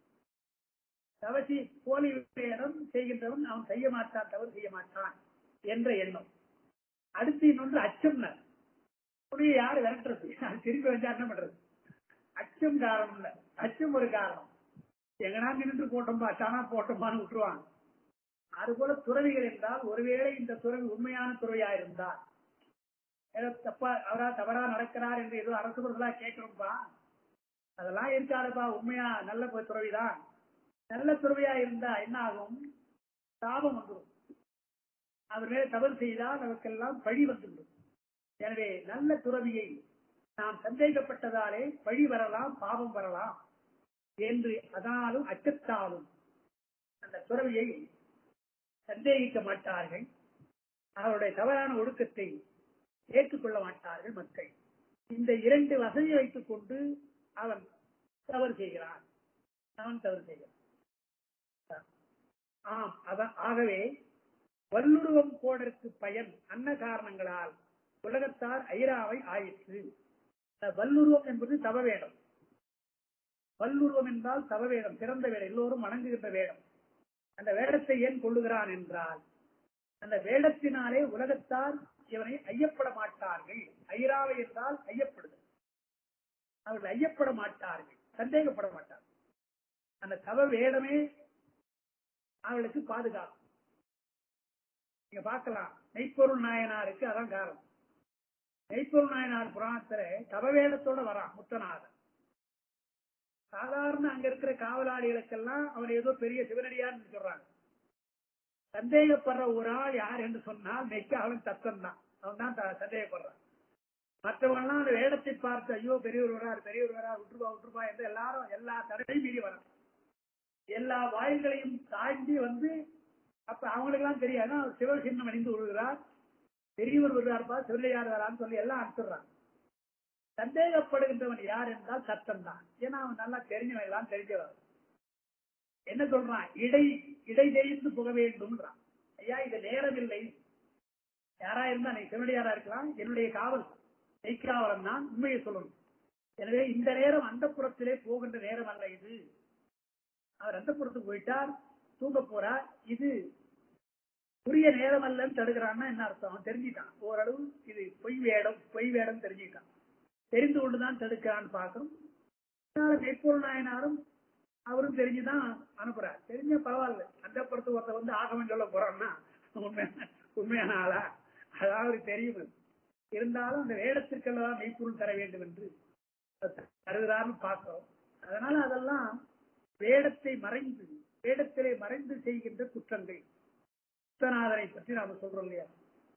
தவசி போலி வேடம் செய்கின்றவன் அவன் செய்ய மாட்டான் தவறு செய்ய மாட்டான் என்ற எண்ணம் அடுத்து இன்னொன்று அச்சம்னர் புலியை யாரு விரட்டுறது அது திருப்பி வச்சா என்ன பண்றது அச்சம் காரணம் இல்ல அச்சம் ஒரு காரணம் எங்கனா நின்று போட்டோம்பா தானா போட்டோமான்னு விட்டுருவாங்க அதுபோல துறவிகள் என்றால் ஒருவேளை இந்த துறவி உண்மையான துறவியா இருந்தால் ஏதோ தப்பா அவரா தவறா நடக்கிறார் என்று ஏதோ அரசு பொருளா கேட்கிறோம்பா அதெல்லாம் இருக்காதுப்பா உண்மையா நல்ல ஒரு துறவிதான் நல்ல துறவியா இருந்தா என்ன ஆகும் சாபம் வந்துடும் அவர் மேல தவறு செய்தால் நமக்கெல்லாம் பழி வந்துவிடும் எனவே நல்ல துறவியை நாம் சந்தேகப்பட்டதாலே பழி வரலாம் பாவம் வரலாம் என்று அதனாலும் அச்சத்தாலும் அந்த துறவியை சந்தேகிக்க மாட்டார்கள் அவருடைய தவறான ஒழுக்கத்தை ஏற்றுக்கொள்ள மாட்டார்கள் மக்கள் இந்த இரண்டு வசதியை வைத்துக் கொண்டு அவன் தவறு செய்கிறான் அவன் தவறு செய்கிறான் ஆம் அத- ஆகவே வல்லுருவம் கோடற்கு பயன் அன்ன காரணங்களால் உலகத்தார் ஐராவை ஆயிற்று இந்த வல்லுருவம் என்பது தவ வேடம் வல்லுருவம் என்றால் தவ வேடம் சிறந்த வேடம் எல்லோரும் வணங்குகின்ற வேடம் அந்த வேடத்தை ஏன் கொள்ளுகிறான் என்றால் அந்த வேடத்தினாலே உலகத்தார் இவனை ஐயப்பட மாட்டார்கள் ஐராவை என்றால் ஐயப்படுதல் அவர்கள் ஐயப்பட மாட்டார்கள் சந்தேகப்பட மாட்டார்கள் அந்த தவ வேடமே அவர்களுக்கு பாதுகாப்பு நீங்க பார்க்கலாம் மெய்ப்பொருள் நாயனாருக்கு அதான் காரணம் மெய்ப்பொருள் நாயனார் புராணத்துல தவ வேடத்தோட வரான் முத்தநாதன் சாதாரண அங்க இருக்கிற காவலாளிகளுக்கெல்லாம் அவன் ஏதோ பெரிய சிவனடியார்னு சொல்றாங்க சந்தேகப்படுற ஒரு ஆள் யார் என்று சொன்னால் மெய்க்க அவன் தத்தம் தான் அவன் தான் த- சந்தேகப்படுறான் மற்றவங்க எல்லாம் அந்த வேடத்தை பார்த்து ஐயோ பெரியவர் வரார் பெரியவர் வரார் விட்டுருப்பா விட்டுருப்பா என்று எல்லாரும் எல்லா தடையும் மீறி வரான் எல்லா வாயில்களையும் தாண்டி வந்து அப்ப அவங்களுக்கு எல்லாம் தெரியாது அவர் சிவ சின்னம் அணிந்து விழுகிறார் பெரியவர் வருவார்ப்பா சிவனையார் வரான்னு சொல்லி எல்லாம் அனுப்பிடுறாங்க சந்தேகப்படுகின்றவன் யார் என்றால் சத்தம் தான் ஏன்னா அவன் நல்லா தெரிஞ்சவன் எல்லாம் தெரிஞ்சவன் என்ன சொல்றான் இடை இடை தெரிந்து புக வேண்டும்ன்றான் ஐயா இது நேரம் இல்லை யாரா இருந்தா நீ சிவனடியாரா இருக்கலாம் என்னுடைய காவல் மெய்க்காவலன் தான் உண்மையை சொல்லணும் எனவே இந்த நேரம் அந்த புறத்திலே போகின்ற நேரம் அல்ல இது அவர் அந்த புறத்துக்கு போயிட்டார் தூங்க போறார் இது உரிய நேரம் அல்லன்னு தடுக்கிறான்னா என்ன அர்த்தம் அவன் தெரிஞ்சுட்டான் ஓரளவு இது பொய் வேடம் பொய் வேடம் தெரிஞ்சுட்டான் தெரிந்து கொண்டுதான் தடுக்கிறான்னு பார்க்கணும் அதனால மெய்ப்பொருள் நாயனாரும் அவரும் தெரிஞ்சுதான் அனுப்புறார் தெரிஞ்ச பரவாயில்ல அந்த புறத்து ஒருத்த வந்து ஆகமம் சொல்ல போறான்னா உண்மையான உண்மையான ஆளா அதாவது அவருக்கு தெரியும் இருந்தாலும் அந்த வேடத்திற்கெல்லாம் மெய்ப்பொருள் தர வேண்டும் என்று தருகிறார்னு பார்க்கிறோம் அதனால அதெல்லாம் வேடத்தை மறைந்து வேடத்திலே மறைந்து செய்கின்ற குற்றங்கள் புத்தநாதரை பற்றி நாம சொல்றோம் இல்லையா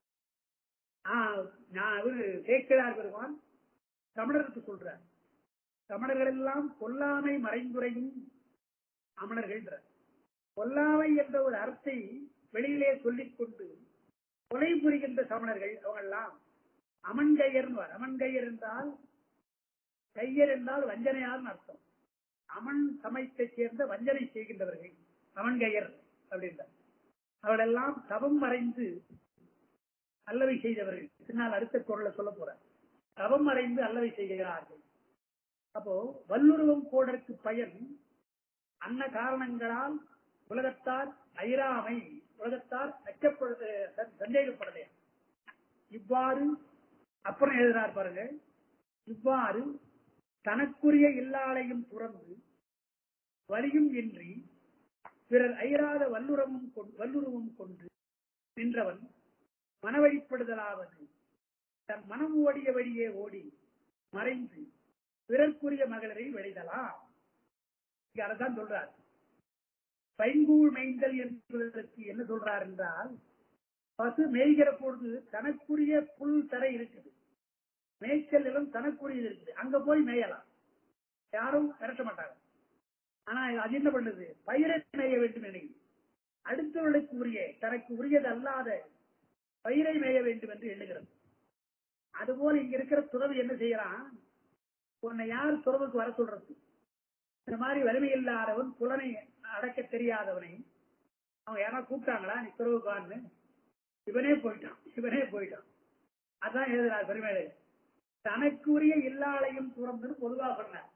ஆஹ் நான் அவரு சேக்கிழார் பெருமான் தமிழருக்கு சொல்றார் தமிழர்கள் எல்லாம் கொல்லாமை மறைந்துரையும் அமணர்கள் கொல்லாமை என்ற ஒரு அர்த்தை வெளியிலே சொல்லிக் கொண்டு கொலை புரிகின்ற சமணர்கள் அவங்கெல்லாம் அமன்கையர் அமன்கையர் என்றால் கையர் என்றால் வஞ்சனையார்னு அர்த்தம் அமன் சமயத்தைச் சேர்ந்த வஞ்சனை செய்கின்றவர்கள் அமன்கையர் அப்படின்றார் அவளெல்லாம் தவம் மறைந்து அல்லவை செய்தவர்கள் பின்னால் அடுத்த குரலை சொல்ல போறார் தவம் மறைந்து அல்லவை செய்கிறார்கள் அப்போ வல்லுருவம் போடற்கு பயன் அன்ன காரணங்களால் உலகத்தார் ஐராமை உலகத்தார் அச்சப்பட சந்தேகப்படலையா இவ்வாறு அப்புறம் எழுதினார் பாருங்க இவ்வாறு தனக்குரிய இல்லாளையும் துறந்து வலியும் இன்றி பிறர் ஐராத வல்லுறவும் கொண்டு வல்லுருவம் கொண்டு நின்றவன் மனவழிப்படுதலாவது தன் மனம் ஓடிய வழியே ஓடி மறைந்து பிறர்க்குரிய மகளிரை வெளிதலாம் இங்க அதைத்தான் சொல்றார் பைங்கூழ் மைந்தல் என்பதற்கு என்ன சொல்றார் என்றால் பசு மேய்கிற பொழுது தனக்குரிய புல் தரை இருக்குது மேய்ச்சல் நிலம் தனக்குரியது இருக்குது அங்க போய் மேயலாம் யாரும் விரட்ட மாட்டாங்க ஆனா அது என்ன பண்ணுது பயிரை மேய வேண்டும் நினைக்குது அடுத்தவர்களுக்கு உரிய தனக்கு உரியது அல்லாத பயிரை மேய வேண்டும் என்று எண்ணுகிறது அதுபோல இங்க இருக்கிற துறவு என்ன செய்யறான் உன்னை யார் துறவுக்கு வர சொல்றது இந்த மாதிரி வலிமை இல்லாதவன் புலனை அடக்க தெரியாதவனை அவங்க யாரா கூப்பிட்டாங்களா நீ துறவுக்கு வான்னு இவனே போயிட்டான் இவனே போயிட்டான் அதான் எழுதுறார் பெருமேலை தனக்குரிய இல்லாளையும் துறந்துன்னு பொதுவா சொன்னார்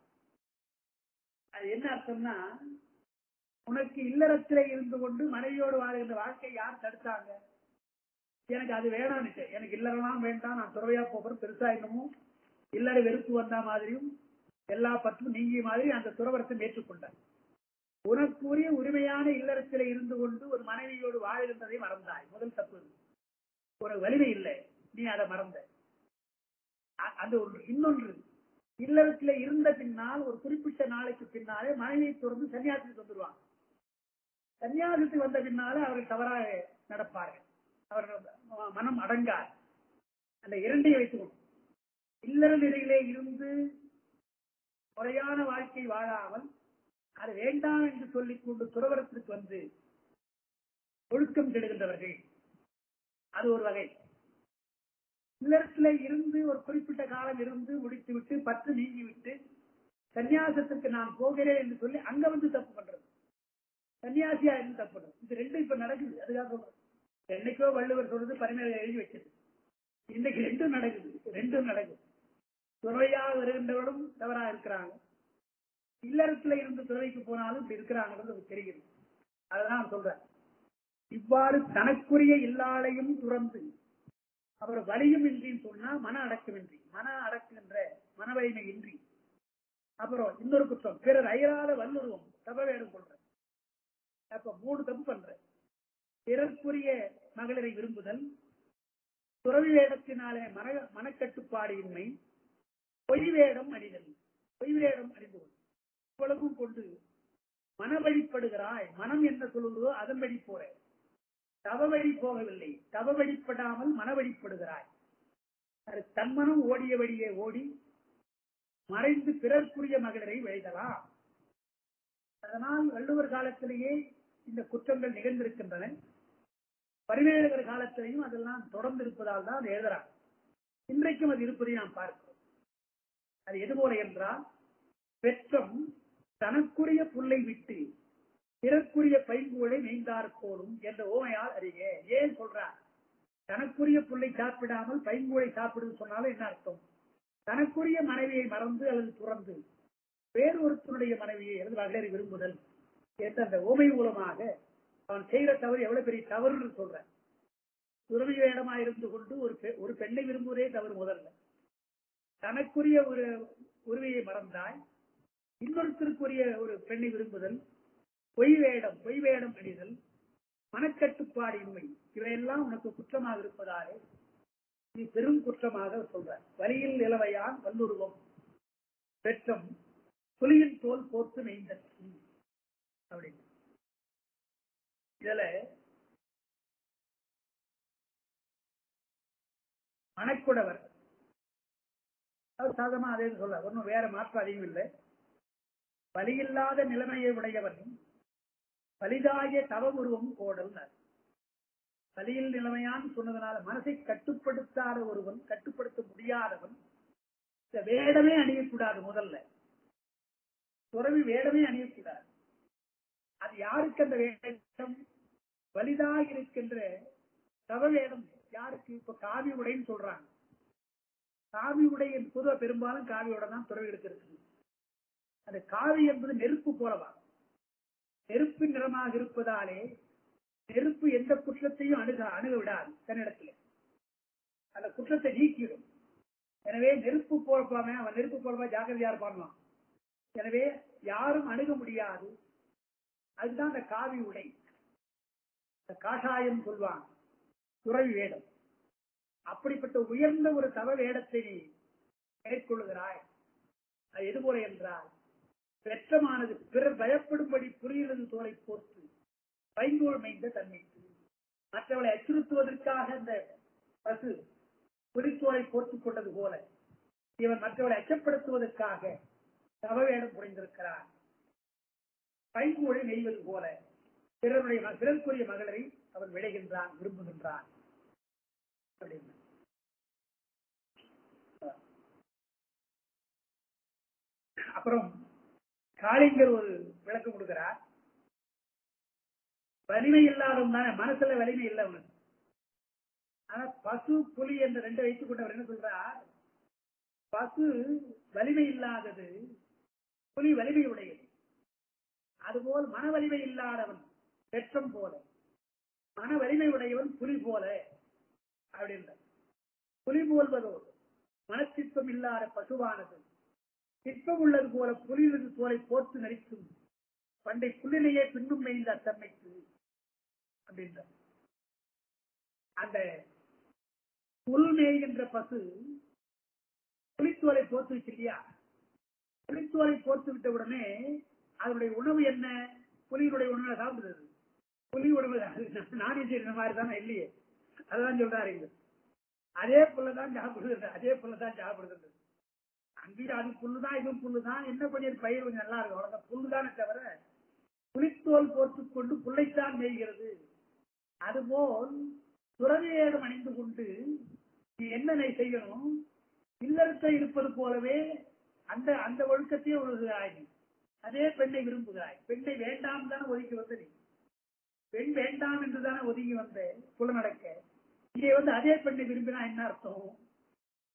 அது என்ன அர்த்தம்னா உனக்கு இல்லறத்திலே இருந்து கொண்டு மனைவியோடு வாழ்கின்ற வாழ்க்கை யார் தடுத்தாங்க எனக்கு அது வேணாம்னுச்சு எனக்கு இல்லறலாம் வேண்டாம் நான் துறவையா போகிறேன் பெருசா இன்னமும் இல்லற வெறுப்பு வந்த மாதிரியும் எல்லா பற்றும் நீங்கிய மாதிரி அந்த துறவரத்தை ஏற்றுக்கொண்டார் உனக்குரிய உரிமையான இல்லறத்திலே இருந்து கொண்டு ஒரு மனைவியோடு வாழ்கின்றதை மறந்தாய் முதல் தப்பு இது. ஒரு வலிமை இல்லை நீ அதை மறந்த அ- அது ஒன்று இன்னொன்று இல்லறத்திலே இருந்த பின்னால் ஒரு குறிப்பிட்ட நாளைக்கு பின்னாலே மனைவியை துறந்து சன்னியாசத்துக்கு வந்துருவாங்க சன்னியாசத்துக்கு வந்த பின்னாலே அவர்கள் தவறாக நடப்பார்கள் அவர்கள் ம- மனம் அடங்கார் அந்த இரண்டையும் வைத்துக்கணும் இல்லற நிலையிலே இருந்து முறையான வாழ்க்கை வாழாமல் அது வேண்டாம் என்று சொல்லிக் கொண்டு துறவரத்திற்கு வந்து ஒழுக்கம் கெடுகின்றவர்கள் அது ஒரு வகை இல்லறத்துல இருந்து ஒரு குறிப்பிட்ட காலம் இருந்து முடித்து விட்டு பற்று நீங்கி விட்டு சன்னியாசத்திற்கு நான் போகிறேன் என்று சொல்லி அங்க வந்து தப்பு பண்றது சன்னியாசியா இருந்து தப்பு பண்றது இது ரெண்டும் இப்ப நடக்குது அதுக்காக சொல்றேன் என்னைக்கோ வள்ளுவர் சொல்றது பரிமையில எழுதி வச்சது இன்னைக்கு ரெண்டும் நடக்குது ரெண்டும் நடக்குது துறவையாக வருகின்றவர்களும் தவறா இருக்கிறாங்க இல்லறத்துல இருந்து துறவைக்கு போனாலும் இப்படி இருக்கிறாங்கிறது நமக்கு தெரியுது அததான் சொல்றேன் இவ்வாறு தனக்குரிய இல்லாளையும் துறந்து அப்புறம் வலியும் இன்றின்னு சொன்னா மன அடக்கமின்றி மன அடக்குகின்ற மன வலிமை இன்றி அப்புறம் இன்னொரு குற்றம் பிறர் அயராத வல்லுருவம் தப்ப வேணும் கொள்ற அப்ப மூணு தப்பு பண்ற பிறர்க்குரிய மகளிரை விரும்புதல் துறவி வேடத்தினாலே மன மனக்கட்டுப்பாடு இன்மை பொய் வேடம் அணிதல் பொய் வேடம் அணிந்து கொள் இவ்வளவும் கொண்டு மன வழிப்படுகிறாய் மனம் என்ன சொல்லுவதோ அதன் வழி போற தவ வழி போகவில்லை தவ வழிப்படாமல் மன வழிப்படுகிறாய் அது தன்மனம் ஓடிய வழியே ஓடி மறைந்து பிறர்க்குரிய மகளிரை விளைதலாம் அதனால் வள்ளுவர் காலத்திலேயே இந்த குற்றங்கள் நிகழ்ந்திருக்கின்றன பரிவேலகர் காலத்திலையும் அதெல்லாம் தொடர்ந்து இருப்பதால் தான் அதை எழுதுறாங்க இன்றைக்கும் அது இருப்பதை நாம் பார்க்கிறோம் அது எது போல என்றால் பெற்றம் தனக்குரிய புல்லை விட்டு பிறக்குரிய பைங்கூழை நெய்ந்தார் போலும் என்ற ஓமையால் அறிக ஏன் சொல்றார் தனக்குரிய புல்லை சாப்பிடாமல் பைங்கூழை சாப்பிடுன்னு சொன்னாலும் என்ன அர்த்தம் தனக்குரிய மனைவியை மறந்து அல்லது துறந்து வேறொருத்தனுடைய மனைவியை அல்லது மகளிரை விரும்புதல் என்ற அந்த ஓமை மூலமாக அவன் செய்கிற தவறு எவ்வளவு பெரிய தவறுன்னு சொல்றான் துறவி வேடமா இருந்து கொண்டு ஒரு பெ- ஒரு பெண்ணை விரும்புவதே தவறு முதல்ல தனக்குரிய ஒரு உரிமையை மறந்தாய் இன்னொருத்தருக்குரிய ஒரு பெண்ணை விரும்புதல் பொய் வேடம் பொய் வேடம் அணிதல் மனக்கட்டுப்பாடு இன்மை இவையெல்லாம் உனக்கு குற்றமாக இருப்பதாலே நீ பெரும் குற்றமாக சொல்ற வழியில் நிலவையான் வல்லுருவம் பெற்றம் புலியின் தோல் போர்த்து நெய்ந்த அப்படின்னு இதுல மணக்குடவர் அவர் சாதமா அதே சொல்ல ஒன்னும் வேற மாற்றம் அதிகம் இல்லை வலியில்லாத நிலைமையை உடையவன் வலிதாகிய தவ உருவம் கோடல் வலியில் நிலைமையான்னு சொன்னதுனால மனசை கட்டுப்படுத்தாத ஒருவன் கட்டுப்படுத்த முடியாதவன் இந்த வேடமே அணியக்கூடாது முதல்ல துறவி வேடமே அணியக்கூடாது அது யாருக்கு அந்த வேடம் வலிதாக இருக்கின்ற தவ வேடம் யாருக்கு இப்ப காவி உடைன்னு சொல்றாங்க காவி உடை பொதுவா பெரும்பாலும் காவி உடை தான் துறவிகளுக்கு இருக்குது அந்த காவி என்பது நெருப்பு போலவா நெருப்பு நிறமாக இருப்பதாலே நெருப்பு எந்த குற்றத்தையும் அணுக அணுக விடாது தன்னிடத்துல அந்த குற்றத்தை நீக்கிடும் எனவே நெருப்பு போலப்பாம அவன் நெருப்பு போலப்பா ஜாக்கிரதையா இருப்பான் எனவே யாரும் அணுக முடியாது அதுதான் அந்த காவி உடை இந்த காஷாயம் சொல்வாங்க துறவி வேடம் அப்படிப்பட்ட உயர்ந்த ஒரு தவ வேடத்தை நீ மேற்கொள்ளுகிறாய் அது எது போல என்றால் வெற்றமானது பிறர் பயப்படும்படி புரிகிறது தோலை போர்த்து பைங்கோல் மைந்த தன்மைக்கு மற்றவளை அச்சுறுத்துவதற்காக அந்த பசு புலித்தோலை போர்த்துக் கொண்டது போல இவன் மற்றவளை அச்சப்படுத்துவதற்காக தவவேடம் புரிந்திருக்கிறான் பைங்கோலை நெய்வது போல பிறருடைய ம- பிறர்க்குரிய மகளை அவன் விளைகின்றான் விரும்புகின்றான் அப்படின்னு. அப்புறம் காளிங்கர் ஒரு விளக்கம் கொடுக்கிறார் வலிமை இல்லாதவன் தானே மனசுல வலிமை இல்லை அவனுக்கு ஆனா பசு புலி என்ற ரெண்டு வைத்துக் கொண்டவர் என்ன சொல்றார் பசு வலிமை இல்லாதது புலி வலிமை உடையது அதுபோல் மன வலிமை இல்லாதவன் பெற்றம் போல மன வலிமை உடையவன் புலி போல அப்படின்ற புலி போல்வதோ மனச்சிற்பம் இல்லாத பசுவானது சிற்பம் உள்ளது போல புலியிலிருந்து தோலை போர்த்து நரிக்கும் பண்டை புல்லிலேயே பின்னும் மேய்ந்த அத்தன்மைக்கு அப்படின்ற அந்த புல் மேய்கின்ற பசு புலித்தோலை போர்த்து வச்சு இல்லையா புலித்தோலை போர்த்து விட்ட உடனே அதனுடைய உணவு என்ன புலியினுடைய உணவை சாப்பிடுறது புலி உணவு நானே செய்யற மாதிரி தானே இல்லையே அதுதான் சொல்றாரு இங்க அதே புல்லதான் சாப்பிடுறது அதே புல்லதான் சாப்பிடுறது அங்கேயும் அது புல்லுதான் இதுவும் புல்லுதான் என்ன பண்ணி பயிர் கொஞ்சம் நல்லா இருக்கும் அவ்வளவுதான் புல்லுதானே தவிர புலித்தோல் போர்த்துக் கொண்டு புல்லைத்தான் மேய்கிறது அதுபோல் துறவியேடம் அணிந்து கொண்டு நீ என்ன செய்யணும் இல்லறத்தை இருப்பது போலவே அந்த அந்த ஒழுக்கத்தையே ஒழுகுகிறாய் நீ. அதே பெண்ணை விரும்புகிறாய் பெண்ணை வேண்டாம் தானே ஒதுக்கி வந்த நீ பெண் வேண்டாம் என்று தானே ஒதுங்கி வந்த புலநடக்க இங்கே வந்து அதே பெண்ணை விரும்பினா என்ன அர்த்தம்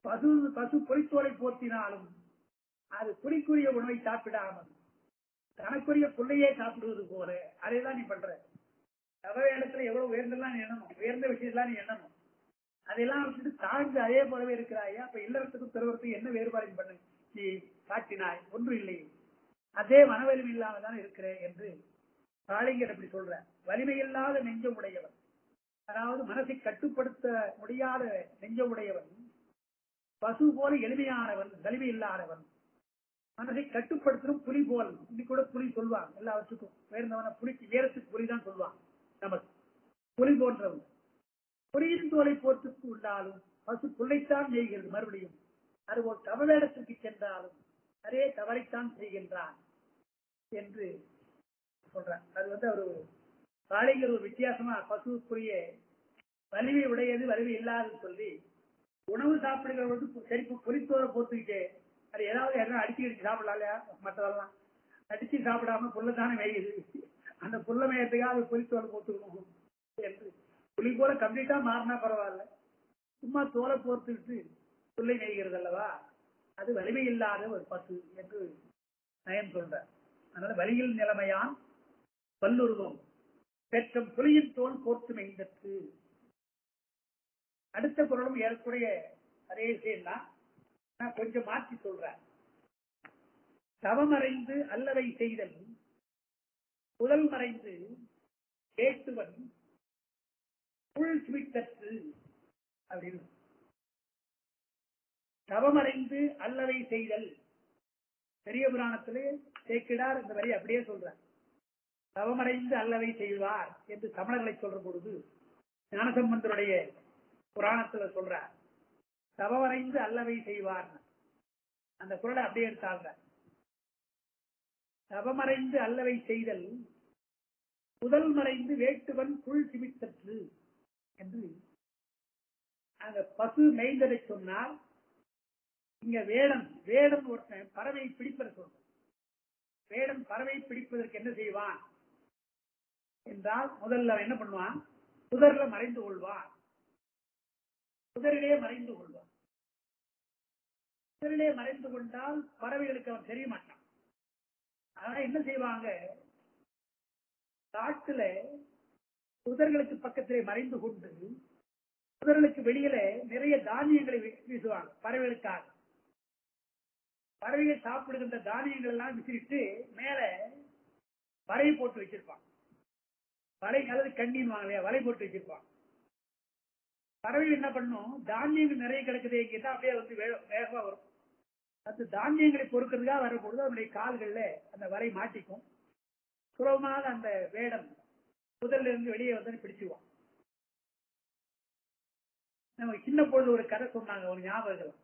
பசு பசு பொறித்தோலை போர்த்தினாலும் அது புலிக்குரிய உணவை சாப்பிடாமல் தனக்குரிய புள்ளையே சாப்பிடுவது போல அதைதான் நீ பண்ற தவ இடத்துல எவ்வளவு உயர்ந்தெல்லாம் நீ எண்ணணும் உயர்ந்த விஷயத்தெல்லாம் நீ எண்ணணும் அதையெல்லாம் விட்டுட்டு தாழ்ந்து அதே போலவே இருக்கிறாயா அப்ப இல்லறத்துக்கும் திருவரத்துக்கும் என்ன வேறுபாடு பண்ணு நீ காட்டினாய் ஒன்றும் இல்லை அதே மனவலிமை இல்லாம தான் இருக்கிறேன் என்று காளிங்கர் அப்படி சொல்ற வலிமை இல்லாத நெஞ்சம் உடையவன் அதாவது மனசை கட்டுப்படுத்த முடியாத நெஞ்சம் உடையவன் பசு போல எளிமையானவன் வலிமை இல்லாதவன் மனதை கட்டுப்படுத்தணும் புலி போல் இன்னைக்கு கூட புலி சொல்லுவாங்க எல்லாவற்றுக்கும் உயர்ந்தவன புலிக்கு வீரத்துக்கு புலி தான் சொல்லுவாங்க நமக்கு புலி போன்றவன் புலியின் தோலை போர்த்துக்கு உள்ளாலும் பசு புள்ளைத்தான் செய்கிறது மறுபடியும் அது ஒரு தவவேடத்திற்கு சென்றாலும் அதே தவறைத்தான் செய்கின்றான் என்று சொல்றார் அது வந்து அவர் காளிங்கர் ஒரு வித்தியாசமா பசுக்குரிய வலிமை உடையது வலிமை இல்லாதுன்னு சொல்லி உணவு சாப்பிடுகிறவர்களுக்கு செருப்பு பொலித்தோரை போத்துக்கிட்டு அது ஏதாவது எல்லாம் அடிச்சு அடிச்சு சாப்பிடலாம் இல்லையா மற்றதெல்லாம் அடிச்சு சாப்பிடாம புல்லதானே மேயுது அந்த புல்ல மேயத்துக்காக அது பொலித்தோரை போத்துக்கணும் என்று புலி போல கம்ப்ளீட்டா மாறினா பரவாயில்ல சும்மா தோலை போர்த்துக்கிட்டு புல்லை மேய்கிறது அல்லவா அது வலிமை இல்லாத ஒரு பசு என்று நயம் சொல்றார் அதனால வலியில் நிலைமையான் பல்லுருவம் பெற்றம் புலியின் தோல் போர்த்து மெய்தற்கு அடுத்த குரலும் ஏறக்குறைய அதே விஷயம்தான் நான் கொஞ்சம் மாற்றி சொல்றேன் தவமறைந்து அல்லவை செய்தல் புதல் மறைந்து கேட்டுவன் புல் சுமித்தற்று அப்படின்னு தவமறைந்து அல்லவை செய்தல் பெரிய புராணத்திலே சேக்கிடார் இந்த வரி அப்படியே சொல்றார் தவமறைந்து அல்லவை செய்வார் என்று தமிழர்களை சொல்ற பொழுது ஞானசம்பந்தருடைய புராணத்துல சொல்றார் தவமறைந்து அல்லவை செய்வார் அந்த குரலை அப்படியே எடுத்தாங்க தவமறைந்து அல்லவை செய்தல் முதல் மறைந்து வேட்டுவன் புல் சிமித்தற்று என்று அந்த பசு மேய்ந்ததை சொன்னார் இங்க வேடன் வேடன் ஒருத்தன் பறவை பிடிப்பதை சொல்ற வேடன் பறவை பிடிப்பதற்கு என்ன செய்வான் என்றால் முதல்ல அவன் என்ன பண்ணுவான் புதர்ல மறைந்து கொள்வான் புதரிலே மறைந்து கொள்வான் புதரிலே மறைந்து கொண்டால் பறவைகளுக்கு அவன் தெரிய மாட்டான் ஆனா என்ன செய்வாங்க காட்டுல புதர்களுக்கு பக்கத்திலே மறைந்து கொண்டு புதர்களுக்கு வெளியில நிறைய தானியங்களை வீ- வீசுவாங்க பறவைகளுக்காக பறவைகள் சாப்பிடுகின்ற தானியங்கள் எல்லாம் விசிறிட்டு மேல வலை போட்டு வச்சிருப்பான் வலை அல்லது கண்ணின்னு இல்லையா வலை போட்டு வச்சிருப்பான் பறவைகள் என்ன பண்ணும் தானியங்கள் நிறைய கிடக்குது கேட்டா அப்படியே வந்து வே- வேகமா வரும் அந்த தானியங்களை பொறுக்கிறதுக்காக வரும்பொழுது அதனுடைய கால்கள்ல அந்த வலை மாட்டிக்கும் சுலபமாக அந்த வேடம் முதல்ல இருந்து வெளியே வந்து பிடிச்சுவான் நமக்கு சின்ன பொழுது ஒரு கதை சொன்னாங்க ஒரு ஞாபகம் இருக்கலாம்.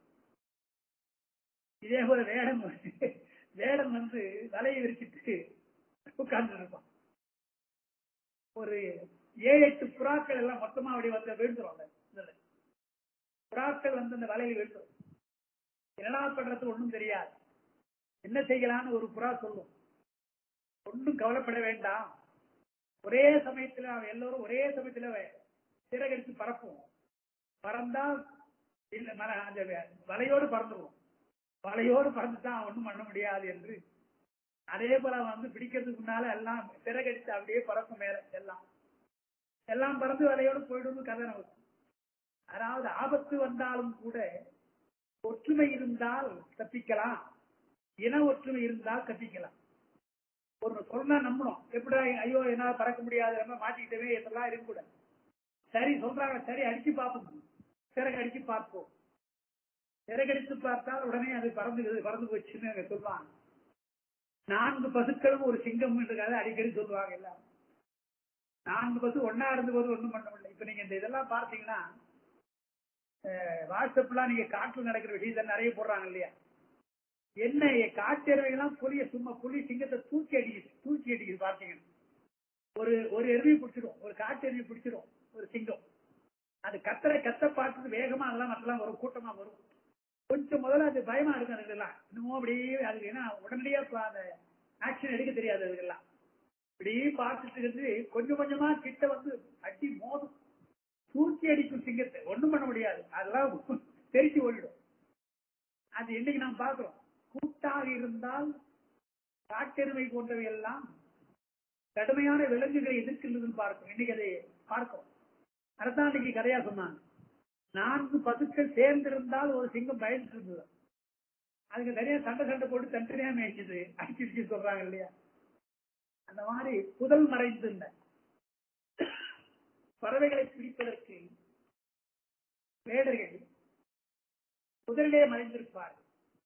இதே போல வேடம் வந்து வேடம் வந்து வலையை விரிச்சிட்டு உட்கார்ந்து இருப்பான் ஒரு ஏழு எட்டு புறாக்கள் எல்லாம் மொத்தமா அப்படி வந்து விழுந்துரும் அந்த இதுல. புறாக்கள் வந்து அந்த வலையில் விழுந்துரும் என்னடா பண்றது ஒண்ணும் தெரியாது என்ன செய்யலாம்னு ஒரு புறா சொல்லும் ஒன்றும் கவலைப்பட வேண்டாம் ஒரே சமயத்துல அவன் எல்லோரும் ஒரே சமயத்துல சிறகடித்து பறப்போம் பறந்தா இல்ல மர- அந்த வலையோடு பறந்துருவோம் வலையோடு பறந்துதான் ஒண்ணும் பண்ண முடியாது என்று அதே போல அவன் வந்து பிடிக்கிறதுக்கு முன்னால எல்லாம் சிறகடித்து அப்படியே பறக்கும் மேல எல்லாம் எல்லாம் பறந்து வலையோடு போயிடும் கதை நமக்கு அதாவது ஆபத்து வந்தாலும் கூட ஒற்றுமை இருந்தால் தப்பிக்கலாம் இன ஒற்றுமை இருந்தால் தப்பிக்கலாம் ஒரு சொன்னா நம்பணும் எப்படி ஐயோ என்னால பறக்க முடியாது நம்ம மாட்டிக்கிட்டவே இதெல்லாம் இருக்கக்கூடாது சரி சொல்றாங்க சரி அடிச்சு பார்ப்போம் சிறகு அடிச்சு பார்ப்போம் சிறகடித்து பார்த்தால் உடனே அது பறந்து பறந்து போச்சுன்னு அங்க சொல்லுவாங்க நான்கு பசுக்களும் ஒரு சிங்கம் என்று கதை அடிக்கடி சொல்லுவாங்க எல்லாம் நான்கு பசு ஒன்னா இருந்தபோது ஒண்ணும் பண்ண முடியல இப்ப நீங்க இந்த இதெல்லாம் பார்த்தீங்கன்னா அஹ், வாட்ஸ்அப்லாம் நீங்க காட்டுல நடக்கிற விஷயத்தை நிறைய போடுறாங்க இல்லையா என்ன காட்டெருவைகள்லாம் புலிய சும்மா புலி சிங்கத்தை தூக்கி அடிக்குது தூக்கி அடிக்குது பார்த்தீங்கன்னா ஒரு ஒரு எருவி பிடிச்சிடும் ஒரு காட்டு எருவி பிடிச்சிடும் ஒரு சிங்கம் அது கத்தரை கத்த பார்த்துட்டு வேகமா அதெல்லாம் மற்றெல்லாம் வரும் கூட்டமா வரும் கொஞ்சம் முதல்ல அது பயமா இருக்கும் அதுக்கெல்லாம் இன்னமும் அப்படியே அதுக்கு ஏன்னா உடனடியா இப்ப அந்த ஆக்ஷன் எடுக்க தெரியாது அதுக்கெல்லாம் இப்படியே பார்த்துட்டு இருந்து கொஞ்சம் கொஞ்சமா கிட்ட வந்து அடி மோதும் தூக்கி அடிக்கும் சிங்கத்தை ஒண்ணும் பண்ண முடியாது அதெல்லாம் தெரிச்சு ஓடிடும் அது இன்னைக்கு நாம் பார்க்கிறோம் கூட்டாக இருந்தால் காட்டெருமை போன்றவை எல்லாம் கடுமையான விலங்குகளை எதிர்க்கின்றதுன்னு பார்க்கும் இன்னைக்கு அதை பார்க்கும் அதுதான் இன்னைக்கு கதையா சொன்னாங்க நான்கு பசுக்கள் சேர்ந்திருந்தால் ஒரு சிங்கம் பயந்துட்டு இருந்தது அதுக்கு தனியா சண்டை சண்டை போட்டு தனித்தனியா மேய்ச்சது அடிச்சு சொல்றாங்க இல்லையா அந்த மாதிரி புதல் மறைந்து பறவைகளை பிடிப்பதற்கு வேடர்கள் புதலிலே மறைந்திருப்பார்கள்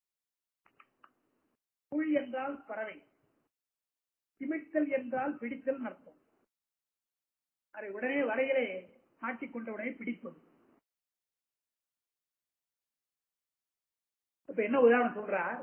புல் என்றால் பறவை திமிட்டல் என்றால் பிடித்தல் அர்த்தம் அதை உடனே வலையிலே மாட்டிக்கொண்ட உடனே பிடிப்பது இப்ப என்ன உதாரணம் சொல்றார்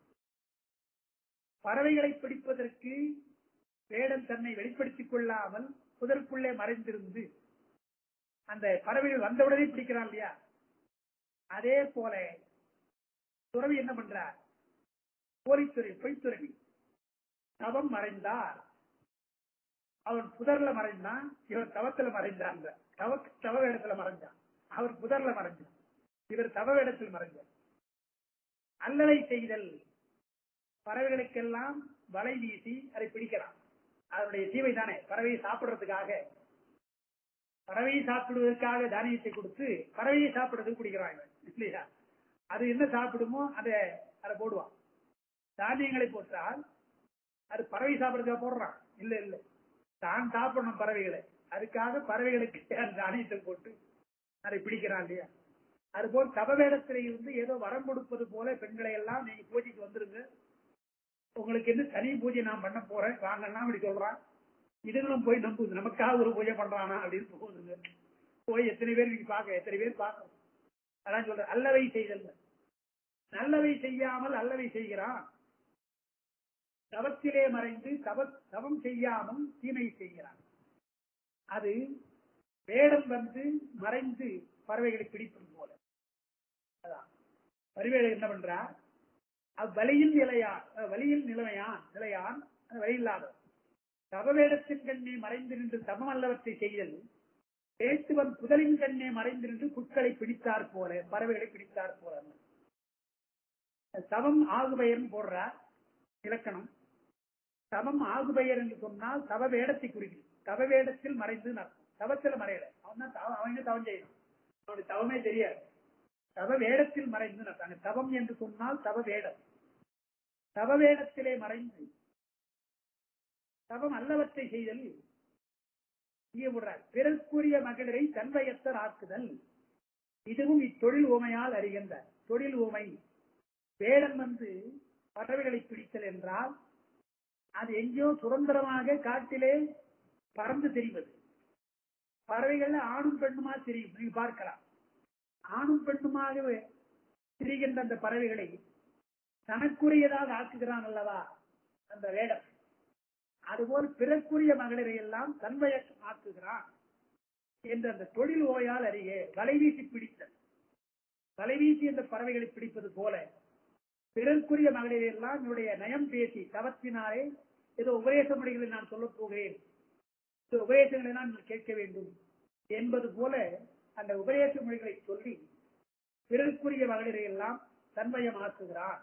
பறவைகளை பிடிப்பதற்கு வேடன் தன்னை வெளிப்படுத்திக் கொள்ளாமல் புதற்குள்ளே மறைந்திருந்து அந்த பறவைகள் வந்தவுடனே பிடிக்கிறான் இல்லையா அதே போல துறவி என்ன பண்றார் போலித்துறை பொய்த்துறவி தவம் மறைந்தார் அவன் புதர்ல மறைந்தான் இவர் தவத்துல மறைந்தான் தவ தவ வேடத்துல மறைஞ்சான் அவர் புதர்ல மறைஞ்சான் இவர் தவ வேடத்தில் மறைஞ்சார் அல்லலை செய்தல் பறவைகளுக்கெல்லாம் வலை வீசி அதை பிடிக்கலாம் அதனுடைய தீவை தானே பறவையை சாப்பிடுறதுக்காக பறவையை சாப்பிடுவதற்காக தானியத்தை கொடுத்து பறவையை சாப்பிடுறதுக்கு பிடிக்கிறாங்க இல்லையா அது என்ன சாப்பிடுமோ அதை அதை போடுவான் தானியங்களை போட்டால் அது பறவை சாப்பிடுறதுக்காக போடுறான் இல்ல இல்ல தான் சாப்பிடணும் பறவைகளை அதுக்காக பறவைகளுக்கு அந்த தானியத்தை போட்டு அதை பிடிக்கிறான் இல்லையா அதுபோல் தபவேடத்திலே இருந்து ஏதோ வரம் கொடுப்பது போல பெண்களை எல்லாம் நீங்க பூஜைக்கு வந்துருங்க உங்களுக்கு என்ன தனி பூஜை நான் பண்ண போறேன் வாங்கன்னா அப்படி சொல்றான் இதுங்களும் போய் நம்புது நமக்காக ஒரு பூஜை பண்றானா அப்படின்னு போகுதுங்க போய் எத்தனை பேர் நீங்க பாக்க எத்தனை பேர் பார்க்கணும் அதான் சொல்ற அல்லவை செய்தல் நல்லவை செய்யாமல் அல்லவை செய்கிறான் தவத்திலே மறைந்து தவ தவம் செய்யாமல் தீமை செய்கிறான் அது வேடம் வந்து மறைந்து பறவைகளை பிடிப்பது போல அதான் பரிவேடு என்ன பண்றா அவ்வழியில் நிலையான் வழியில் நிலைமையான் நிலையான் வழி இல்லாத தவவேடத்தின் கண்ணே மறைந்து நின்று தமம் அல்லவற்றை செய்தல் பேசுவன் புதலின் கண்ணே மறைந்து நின்று புட்களை பிடித்தார் போல பறவைகளை பிடித்தார் போல தவம் ஆகுபெயர்னு போடுறார் இலக்கணம் தவம் ஆகுபெயர் என்று சொன்னால் தவ வேடத்தை குறிக்கும் தவ வேடத்தில் மறைந்து தவத்துல மறையல அவன் தான் தவம் அவன் தவம் செய்யணும் அவனுக்கு தவமே தெரியாது தவ வேடத்தில் மறைந்து நட்டாங்க தவம் என்று சொன்னால் தவ வேடம் தவ வேடத்திலே மறைந்து தவம் அல்லவற்றை செய்தல் இங்கே விடுறார் பிறர்க்குரிய மகளிரை தன்வயத்தர் ஆக்குதல் இதுவும் இத்தொழில் ஊமையால் அறிகின்ற தொழில் ஊமை வேடம் வந்து பறவைகளை பிடித்தல் என்றால் அது எங்கேயோ சுதந்திரமாக காட்டிலே பறந்து தெரிவது பறவைகள் ஆணும் பெண்ணுமா தெரியும் நீங்க பார்க்கலாம் ஆணும் பெண்ணுமாகவே திரிகின்ற அந்த பறவைகளை தனக்குரியதாக ஆக்குகிறான் அல்லவா அந்த வேடம் அதுபோல் பிறக்குரிய மகளிரை எல்லாம் தன்வயக்கம் ஆக்குகிறான் என்ற அந்த தொழில் ஓயால் அறிய வலைவீசி பிடித்தல் வலைவீசி என்ற பறவைகளை பிடிப்பது போல பிறர்க்குரிய மகளிரை எல்லாம் என்னுடைய நயம் பேசி தவத்தினாலே ஏதோ உபதேச முறைகளை நான் சொல்லப் போகிறேன் இந்த உபதேசங்களை நான் கேட்க வேண்டும் என்பது போல அந்த உபதேச மொழிகளை சொல்லி பிறர்க்குரிய மகளிரை எல்லாம் தன்மயமாக்குகிறான்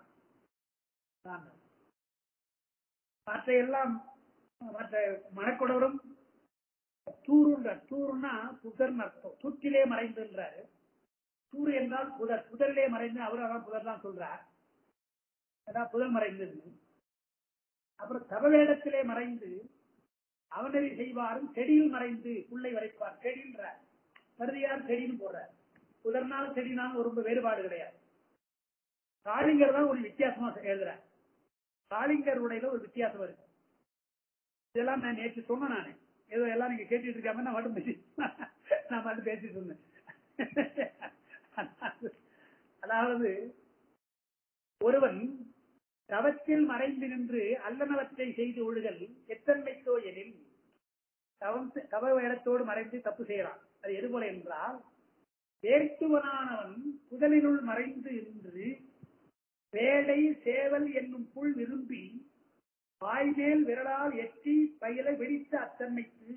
மற்ற எல்லாம் மற்ற மனக்குடவரும் தூருன்ற தூருன்னா புதர்னு அர்த்தம் தூக்கிலே மறைந்துன்றாரு தூரு என்றால் புதர் புதரிலே மறைந்து அவர் அதான் புதர் தான் சொல்றார் அதான் புதர் மறைந்தது அப்புறம் தவவேடத்திலே மறைந்து அவனறி செய்வாரும் செடியில் மறைந்து புள்ளை வரைப்பார் செடின்றார் கருதியார் செடின்னு போடுறார் புதர்னாலும் செடினாலும் ரொம்ப வேறுபாடு கிடையாது காளிங்கர் தான் ஒரு வித்தியாசமா எழுதுறார் காளிங்கர் உடையில ஒரு வித்தியாசம் இருக்கு இதெல்லாம் நான் நேற்று சொன்னேன் நானு ஏதோ எல்லாம் நீங்க கேட்டுட்டு இருக்காம நான் மட்டும் பேசி நான் மட்டும் பேசிட்டு இருந்தேன் அதாவது ஒருவன் தவத்தில் மறைந்து நின்று அல்லனவற்றை செய்து ஒழுகல் எத்தன்மைக்கோ எனில் தவம் தவ வேடத்தோடு மறைந்து தப்பு செய்யறான் அது எது போல என்றால் வேட்டுவனானவன் புதலினுள் மறைந்து நின்று வேடை சேவல் என்னும் புல் விரும்பி வாய்மேல் விரலால் எட்டி பயில வெடித்த அத்தன்மைக்கு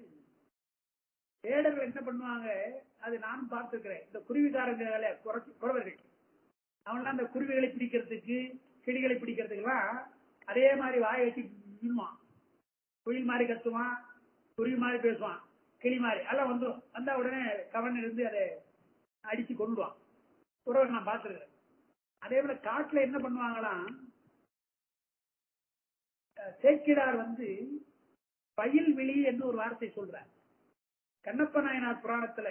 வேடர்கள் என்ன பண்ணுவாங்க அது நானும் பார்த்திருக்கிறேன் இந்த குருவிகாரங்களை குறவர்கள் அவன்லாம் அந்த குருவிகளை பிடிக்கிறதுக்கு செடிகளை பிடிக்கிறதுக்கெல்லாம் அதே மாதிரி வாயை வச்சு விழுவான் குயில் மாதிரி கத்துவான் குருவி மாதிரி பேசுவான் கிளி மாதிரி எல்லாம் வந்துடும் வந்தா உடனே கவன் இருந்து அதை அடிச்சு கொண்டுடுவான் உறவை நான் பார்த்துருக்கேன் அதே போல காட்டுல என்ன பண்ணுவாங்களாம் அஹ் சேக்கிடார் வந்து பயில் விழி என்று ஒரு வார்த்தை சொல்றார் கண்ணப்ப நாயனார் புராணத்துல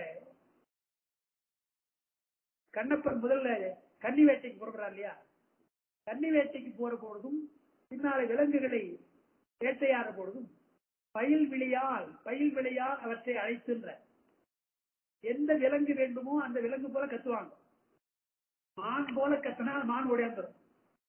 கண்ணப்பன் முதல்ல கன்னி வேட்டைக்கு புறப்படுறார் இல்லையா கன்னி வேட்டைக்கு போற பொழுதும் பின்னாலே விலங்குகளை வேட்டையாட பொழுதும் பயில் விழியால் பயில் விழியால் அவற்றை அழைத்துன்ற எந்த விலங்கு வேண்டுமோ அந்த விலங்கு போல கத்துவாங்க மான் போல கத்தினால் மான் ஓடியாந்துரும்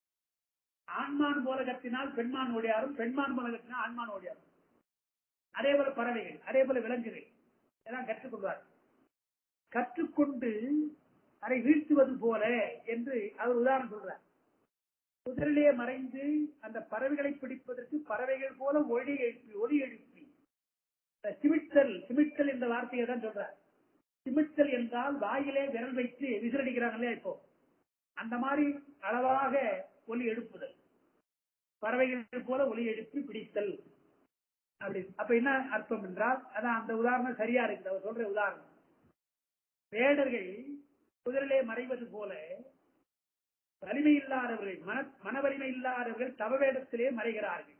ஆண்மான் போல கத்தினால் பெண்மான் ஓடியாரும் பெண்மான் போல கத்தினால் ஆண்மான் ஓடியாரும் அதே போல பறவைகள் அதே போல விலங்குகள் எல்லாம் கற்றுக்கொள்வார் கற்றுக்கொண்டு அதை வீழ்த்துவது போல என்று அவர் உதாரணம் சொல்றார் குதிரையிலே மறைந்து அந்த பறவைகளை பிடிப்பதற்கு பறவைகள் போல ஒளி எழுப்பி ஒளி எழுப்பி இந்த சிமிட்டல் சிமிட்டல் என்ற வார்த்தையை தான் சொல்றார் சிமிட்டல் என்றால் வாயிலே விரல் வைத்து விசிறடிக்கிறாங்க இல்லையா இப்போ அந்த மாதிரி அளவாக ஒலி எழுப்புதல் பறவைகள் போல ஒலி எழுப்பி பிடித்தல் அப்படி அப்ப என்ன அர்த்தம் என்றால் அதான் அந்த உதாரணம் சரியா இருக்குது அவர் சொல்ற உதாரணம் வேடர்கள் குதிரையிலே மறைவது போல வலிமை இல்லாதவர்கள் மன மன வலிமை இல்லாதவர்கள் தவ வேடத்திலே மறைகிறார்கள்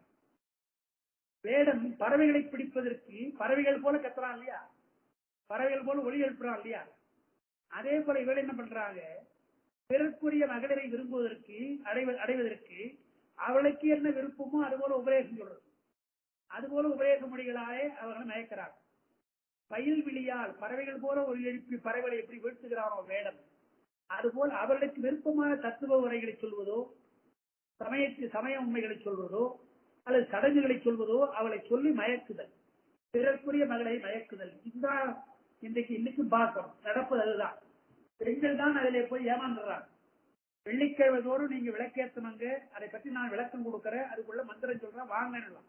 வேடம் பறவைகளை பிடிப்பதற்கு பறவைகள் போல கத்துறான் இல்லையா பறவைகள் போல ஒளி எழுப்புறான் இல்லையா அதே போல இவர்கள் என்ன பண்றாங்க பிறர்க்குரிய மகளிரை விரும்புவதற்கு அடைவ- அடைவதற்கு அவளுக்கு என்ன விருப்பமோ அதுபோல உபதேசம் சொல்றது அதுபோல உபதேச மொழிகளாலே அவர்களை மயக்கிறார் பயில் விழியால் பறவைகள் போல ஒரு எழுப்பி பறவைகளை எப்படி வீழ்த்துகிறானோ வேடம் அதுபோல் அவர்களுக்கு விருப்பமான தத்துவ உரைகளை சொல்வதோ சமயத்து சமய உண்மைகளை சொல்வதோ அல்லது சடங்குகளை சொல்வதோ அவளை சொல்லி மயக்குதல் பிறர்க்குரிய மகளை மயக்குதல் இதுதான் இன்றைக்கு இன்னைக்கும் பார்க்கிறோம் நடப்பது அதுதான் பெண்கள் தான் அதிலே போய் ஏமாந்துடுறாங்க வெள்ளிக்கிழமை தோறும் நீங்க விளக்கேத்தணுங்க அதை பத்தி நான் விளக்கம் கொடுக்கறேன் அதுக்குள்ள மந்திரம் சொல்றேன் வாங்கன்னு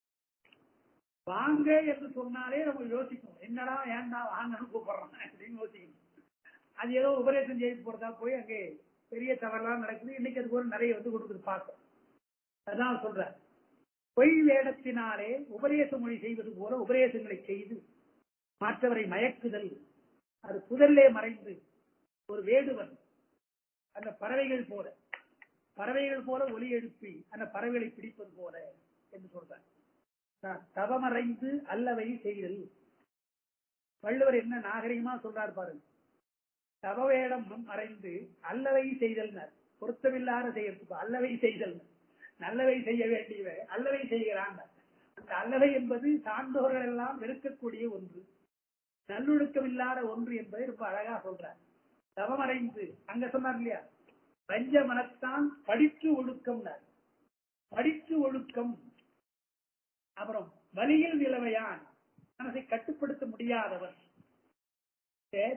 வாங்க என்று சொன்னாலே நம்ம யோசிக்கணும் என்னடா ஏன்டா வாங்கன்னு கூப்பிடுறாங்க அப்படின்னு யோசிக்கணும் அது ஏதோ உபதேசம் செய்து போறதா போய் அங்கே பெரிய தவறெல்லாம் நடக்குது இன்னைக்கு அது ஒரு நிறைய வந்து கொடுக்குது பார்க்கும் அதான் சொல்றேன் பொய் வேடத்தினாலே உபதேச மொழி செய்வது போல உபதேசங்களை செய்து மற்றவரை மயக்குதல் அது புதல்லே மறைந்து ஒரு வேடுவன் அந்த பறவைகள் போல பறவைகள் போல ஒலி எழுப்பி அந்த பறவைகளை பிடிப்பது போல என்று சொல்றார் நான் தவமறைந்து அல்லவை செய்தல் வள்ளுவர் என்ன நாகரிகமா சொல்றார் பாருங்க தவவேடம் மறைந்து அல்லவை செய்தல் பொருத்தமில்லாத செய்யறதுக்கு அல்லவை செய்தல் நல்லவை செய்ய வேண்டியவ அல்லவை செய்கிறான் அந்த அல்லவை என்பது சான்றோர்கள் எல்லாம் வெறுக்கக்கூடிய ஒன்று நல்லொழுக்கம் இல்லாத ஒன்று என்பதை ரொம்ப அழகா சொல்றார் தவமறைந்து அங்க சொன்னார் இல்லையா பஞ்ச மனத்தான் படித்து ஒழுக்கம் படித்து ஒழுக்கம் அப்புறம் வலியில் நிலவையான் மனசை கட்டுப்படுத்த முடியாதவர் சரி.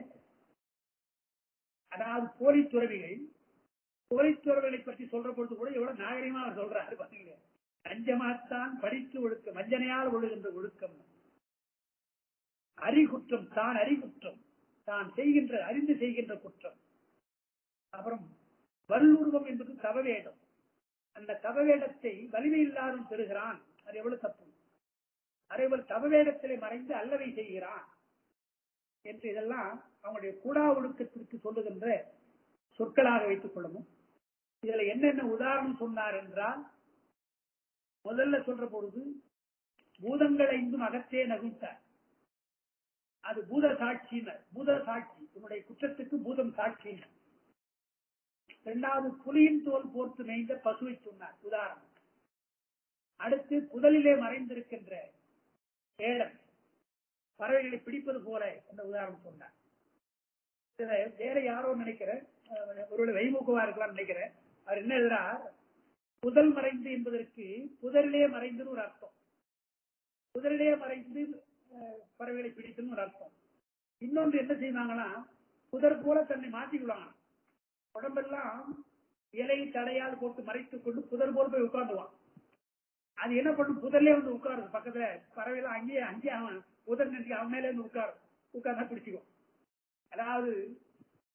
அதாவது போலி துறவிகள் போலி துறவிகளை பற்றி சொல்ற பொழுது கூட எவ்வளவு நாகரிகமா அவர் சொல்றாரு பாத்தீங்க பஞ்சமாத்தான் படித்து ஒழுக்கம் வஞ்சனையால் ஒழுகின்ற ஒழுக்கம் அறிகுற்றம் தான் அறிகுற்றம் தான் செய்கின்ற அறிந்து செய்கின்ற குற்றம் அப்புறம் வல்லுருவம் என்பது தவவேடம் அந்த தவவேடத்தை வலிமை இல்லாதவன் பெறுகிறான் அது எவ்வளவு தப்பு அதேபோல் தவவேடத்திலே மறைந்து அல்லவை செய்கிறான் என்று இதெல்லாம் அவங்களுடைய கூடா ஒழுக்கத்திற்கு சொல்லுகின்ற சொற்களாக வைத்துக் கொள்ளணும் இதுல என்னென்ன உதாரணம் சொன்னார் என்றால் முதல்ல சொல்ற பொழுது பூதங்கள் ஐந்தும் அகத்தே நகுத்தார் அது பூத சாட்சியினர் பூத சாட்சி உன்னுடைய குற்றத்துக்கு பூதம் சாட்சியினர் இரண்டாவது புலியின் தோல் போர்த்து மேய்ந்த பசுவை சொன்னார் உதாரணம் அடுத்து புதலிலே மறைந்திருக்கின்ற ஏழம் பறவைகளை பிடிப்பது போல என்ற உதாரணம் சொன்னார் இதுல வேற யாரோ நினைக்கிறேன் அஹ் ஒருவேளை வைமுகவா இருக்கலாம் நினைக்கிறேன் அவர் என்ன எழுதுறார் புதல் மறைந்து என்பதற்கு புதரிலே மறைந்துன்னு ஒரு அர்த்தம் புதரிலே மறைந்து அஹ், பறவைகளை பிடித்துன்னு ஒரு அர்த்தம் இன்னொன்று என்ன செய்வாங்கன்னா புதர் போல தன்னை மாற்றிக்குவாங்க உடம்பெல்லாம் இலை தடையால் போட்டு மறைத்துக் கொண்டு புதர் போல போய் உட்கார்ந்துவான் அது என்ன பண்ணும் புதர்லயே வந்து உட்காருது பக்கத்துல பறவைலாம் அங்கேயே அங்கேயே அவன் புதர் நினைச்சு அவன் மேலே வந்து உட்காரு உட்கார்ந்தா பிடிச்சிக்கும் அதாவது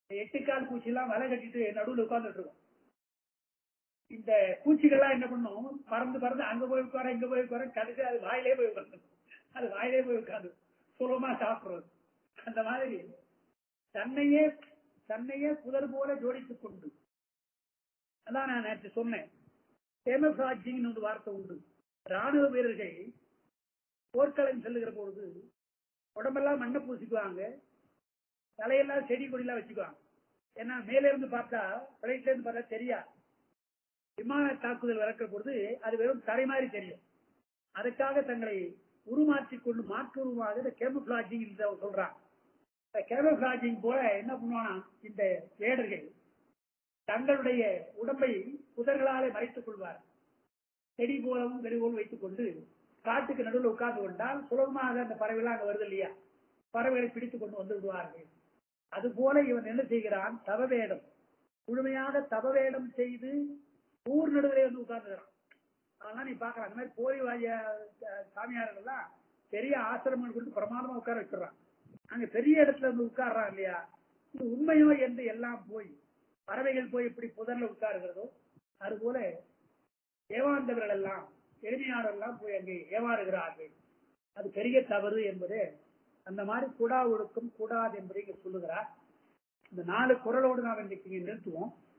எட்டுக்கால் பூச்சி எல்லாம் வலை கட்டிட்டு நடுவுல உட்கார்ந்துட்டு இருக்கும் இந்த பூச்சிகள்லாம் என்ன பண்ணும் பறந்து பறந்து அங்க போய் உட்கார இங்க போய் உட்கார கடைசி அது வாயிலே போய் உட்காந்து அது வாயிலே போய் உட்காந்து சுலபமா சாப்பிடுறது அந்த மாதிரி தன்னையே தன்னையே புதர் போல ஜோடித்துக் கொண்டு அதான் நான் நேற்று சொன்னேன் கேமப்ராஜிங் ஒரு வார்த்தை உண்டு ராணுவ வீரர்கள் போர்க்களம் செல்லுகிற பொழுது உடம்பெல்லாம் மண்ணை பூசிக்குவாங்க தலையெல்லாம் செடி கொடியெல்லாம் வச்சுக்குவாங்க ஏன்னா மேல இருந்து பார்த்தா பிளைட்ல இருந்து பார்த்தா தெரியாது விமான தாக்குதல் இறக்கிற பொழுது அது வெறும் தரை மாதிரி தெரியும் அதுக்காக தங்களை உருமாற்றிக் கொண்டு மாற்று உருவாக இந்த கேமப்ளாஜிங் சொல்றாங்க இந்த கேமப்ளாஜிங் போல என்ன பண்ணுவானா இந்த வேடர்கள் தங்களுடைய உடம்பை புதர்களாலே மறைத்துக் கொள்வார் செடி போலவும் வெறி போல் வைத்துக் கொண்டு காட்டுக்கு நடுவில் உட்கார்ந்து கொண்டால் சுலபமாக அந்த பறவைகள் அங்க வருது இல்லையா பறவைகளை பிடித்துக் கொண்டு வந்து விடுவார்கள் அது போல இவன் என்ன செய்கிறான் தவவேடம் முழுமையாக தவவேடம் செய்து ஊர் நடுவிலே வந்து உட்கார்ந்துக்கிறான் அதெல்லாம் நீ பாக்கலாம் அந்த மாதிரி போலி வாய சாமியார்கள் எல்லாம் பெரிய ஆசிரமம் கொடுத்து பிரமாதமா உட்கார வச்சிடறான் அங்க பெரிய இடத்துல வந்து உட்கார்றான் இல்லையா இது உண்மையோ என்று எல்லாம் போய் பறவைகள் போய் எப்படி புதர்ல உட்காருகிறதோ அது போல ஏமாந்தவர்கள் எல்லாம் எளிமையாளர்கள் எல்லாம் போய் அங்கே ஏமாறுகிறார்கள் அது பெரிய தவறு என்பது அந்த மாதிரி கூடா ஒழுக்கம் கூடாது என்பதை இங்க சொல்லுகிறார் இந்த நாலு குரலோடு நாம் இன்றைக்கு இங்கே நிறுத்துவோம்